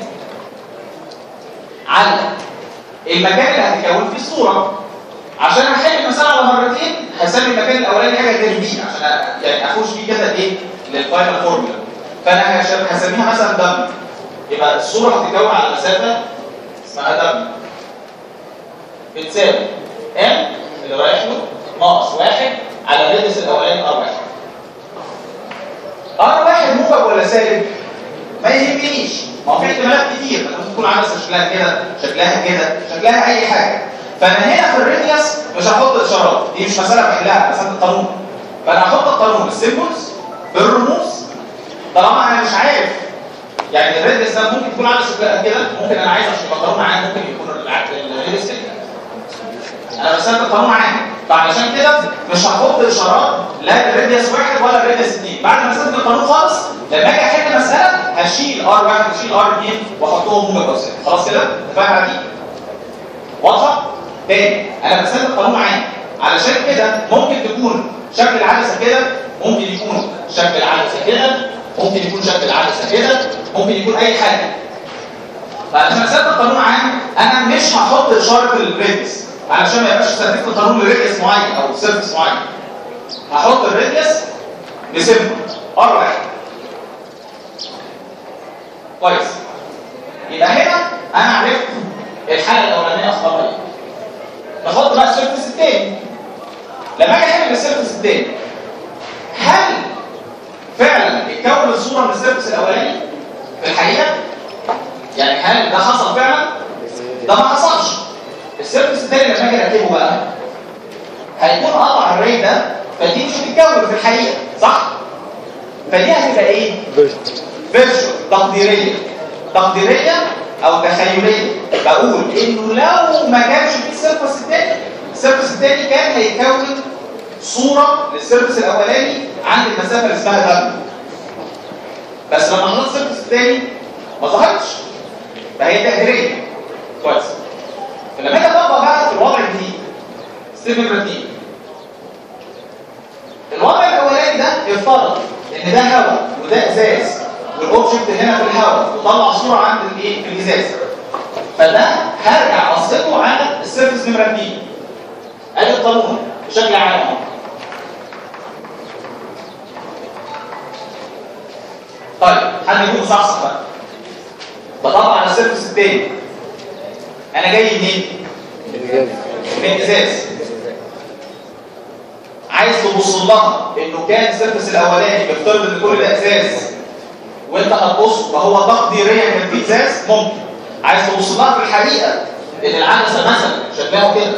على المكان اللي هتكون فيه الصوره عشان احل المساله على مرتين هسمي المكان الاولاني حاجه غير بي عشان أ- يعني اخش بيه كده ايه للفاينل فورمولا فانا هش- هسميها مثلا دبليو يبقى الصوره هتتكون على مسافه اسمها دبليو بتساوي ام اللي رايح له ناقص واحد على الريدس الاولاني ار واحد ار واحد موجب ولا سالب؟ ما يهمنيش ما هو في احتمالات كتير ممكن تكون عدسه شكلها كده شكلها كده شكلها اي حاجه فانا هنا في الريديوس مش هحط اشارات دي مش مساله بحلها مساله القانون فانا هحط القانون بالسيمبلز بالرموز طالما انا مش عارف يعني الريديوس ده ممكن تكون عدسه شكلها كده ممكن انا عايز عشان يبقى قانون عام ممكن يكون الريديوس كده انا رسمت القانون عام فعلشان كده مش هحط اشارات لا الراديوس واحد ولا الراديوس اثنين بعد ما رسمت القانون خالص لما اجي احل مساله هشيل ار واحد واشيل ار اثنين واحطهم موجب قوسين خلاص كده اتفقنا على دي واضحه تاني انا رسمت القانون عام علشان كده ممكن تكون شكل العدسه كده ممكن يكون شكل العدسه كده ممكن يكون شكل العدسه كده ممكن يكون اي حاجه فعشان رسمت القانون عام انا مش هحط اشاره الراديوس علشان ما يبقاش استنتجت القانون لراديوس معين او سيرفيس معين هحط الراديوس لسيمبل ار واحد كويس يبقى هنا انا عرفت الحاله الاولانيه اخبارها ايه نحط بقى السيرفيس الثاني لما اجي احل السيرفيس الثاني هل فعلا اتكون الصوره من السيرفيس الاولاني في الحقيقه يعني هل ده حصل فعلا ده ما حصلش السيرفيس الثاني لما اجي اركبه بقى هيكون قطع الري ده فدي مش هتتكون في الحقيقه صح فدي هتبقى ايه فيرتشوال تقديريه تقديريه او تخيليه بقول انه لو ما كانش في السيرفيس الثاني السيرفيس الثاني كان هيكون صوره للسيرفيس الاولاني عند المسافه اللي اسمها دبليو بس لما حطيت السيرفيس الثاني ما ظهرتش فهي تقديريه كويس فلما اجي اطبق بقى في الوضع الجديد ستيفن رتيب الوضع الاولاني ده افترض ان ده هواء وده ازاز والاوبجكت هنا في الهواء وطلع صوره عند الايه في الازاز فده هرجع اصدقه على السيرفيس نمره 2 ادي القانون بشكل عام اهو طيب حد يقول مصحصح بقى بطبق على السيرفيس التاني انا جاي منين؟ من الازاز عايز تبص لها انه كان السيرفيس الاولاني بيفترض ان كل ده ازاز وانت هتبص وهو تقديريا كان فيه ازاز ممكن عايز تبص لها في الحقيقه ان العدسه مثلا شكلها كده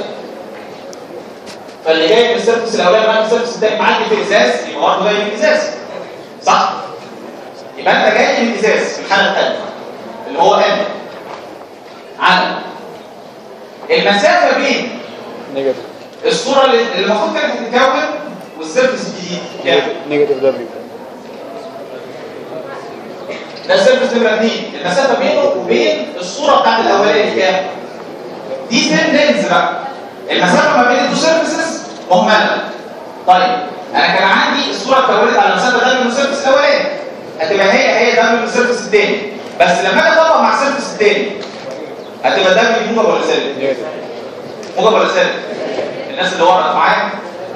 فاللي جاي من السيرفيس الاولاني معاك السيرفيس الثاني معدي في ازاز يبقى برضه جاي من ازاز صح؟ يبقى انت جاي من ازاز في الحاله الثانيه اللي هو ام عدد المسافه بين نيجاتيف الصوره اللي اللي المفروض كانت تتكون والسيرفيس الجديد كام؟ نيجاتيف دبليو ده السيرفيس نمره 2 المسافه بينه وبين الصوره بتاعت الاولاني كام؟ دي سيم لينز بقى المسافه ما بين التو سيرفيسز مهمله طيب انا كان عندي الصوره اتكونت على مسافه ده من السيرفيس الاولاني هتبقى هي هي ده من السيرفيس الثاني بس لما اجي اطبق مع السيرفيس الثاني هتبقى ده من موجب ولا سالب؟ نيجاتيف موجب ولا سالب؟ الناس اللي ورقت معايا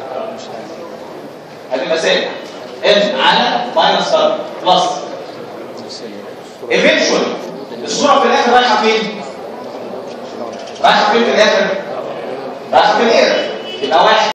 هتبقى سالب ام على ماينس ار بلس ايفينشولي الصوره في الاخر رايحه فين؟ رايحه فين في الاخر؟ رايحه في الاير يبقى واحد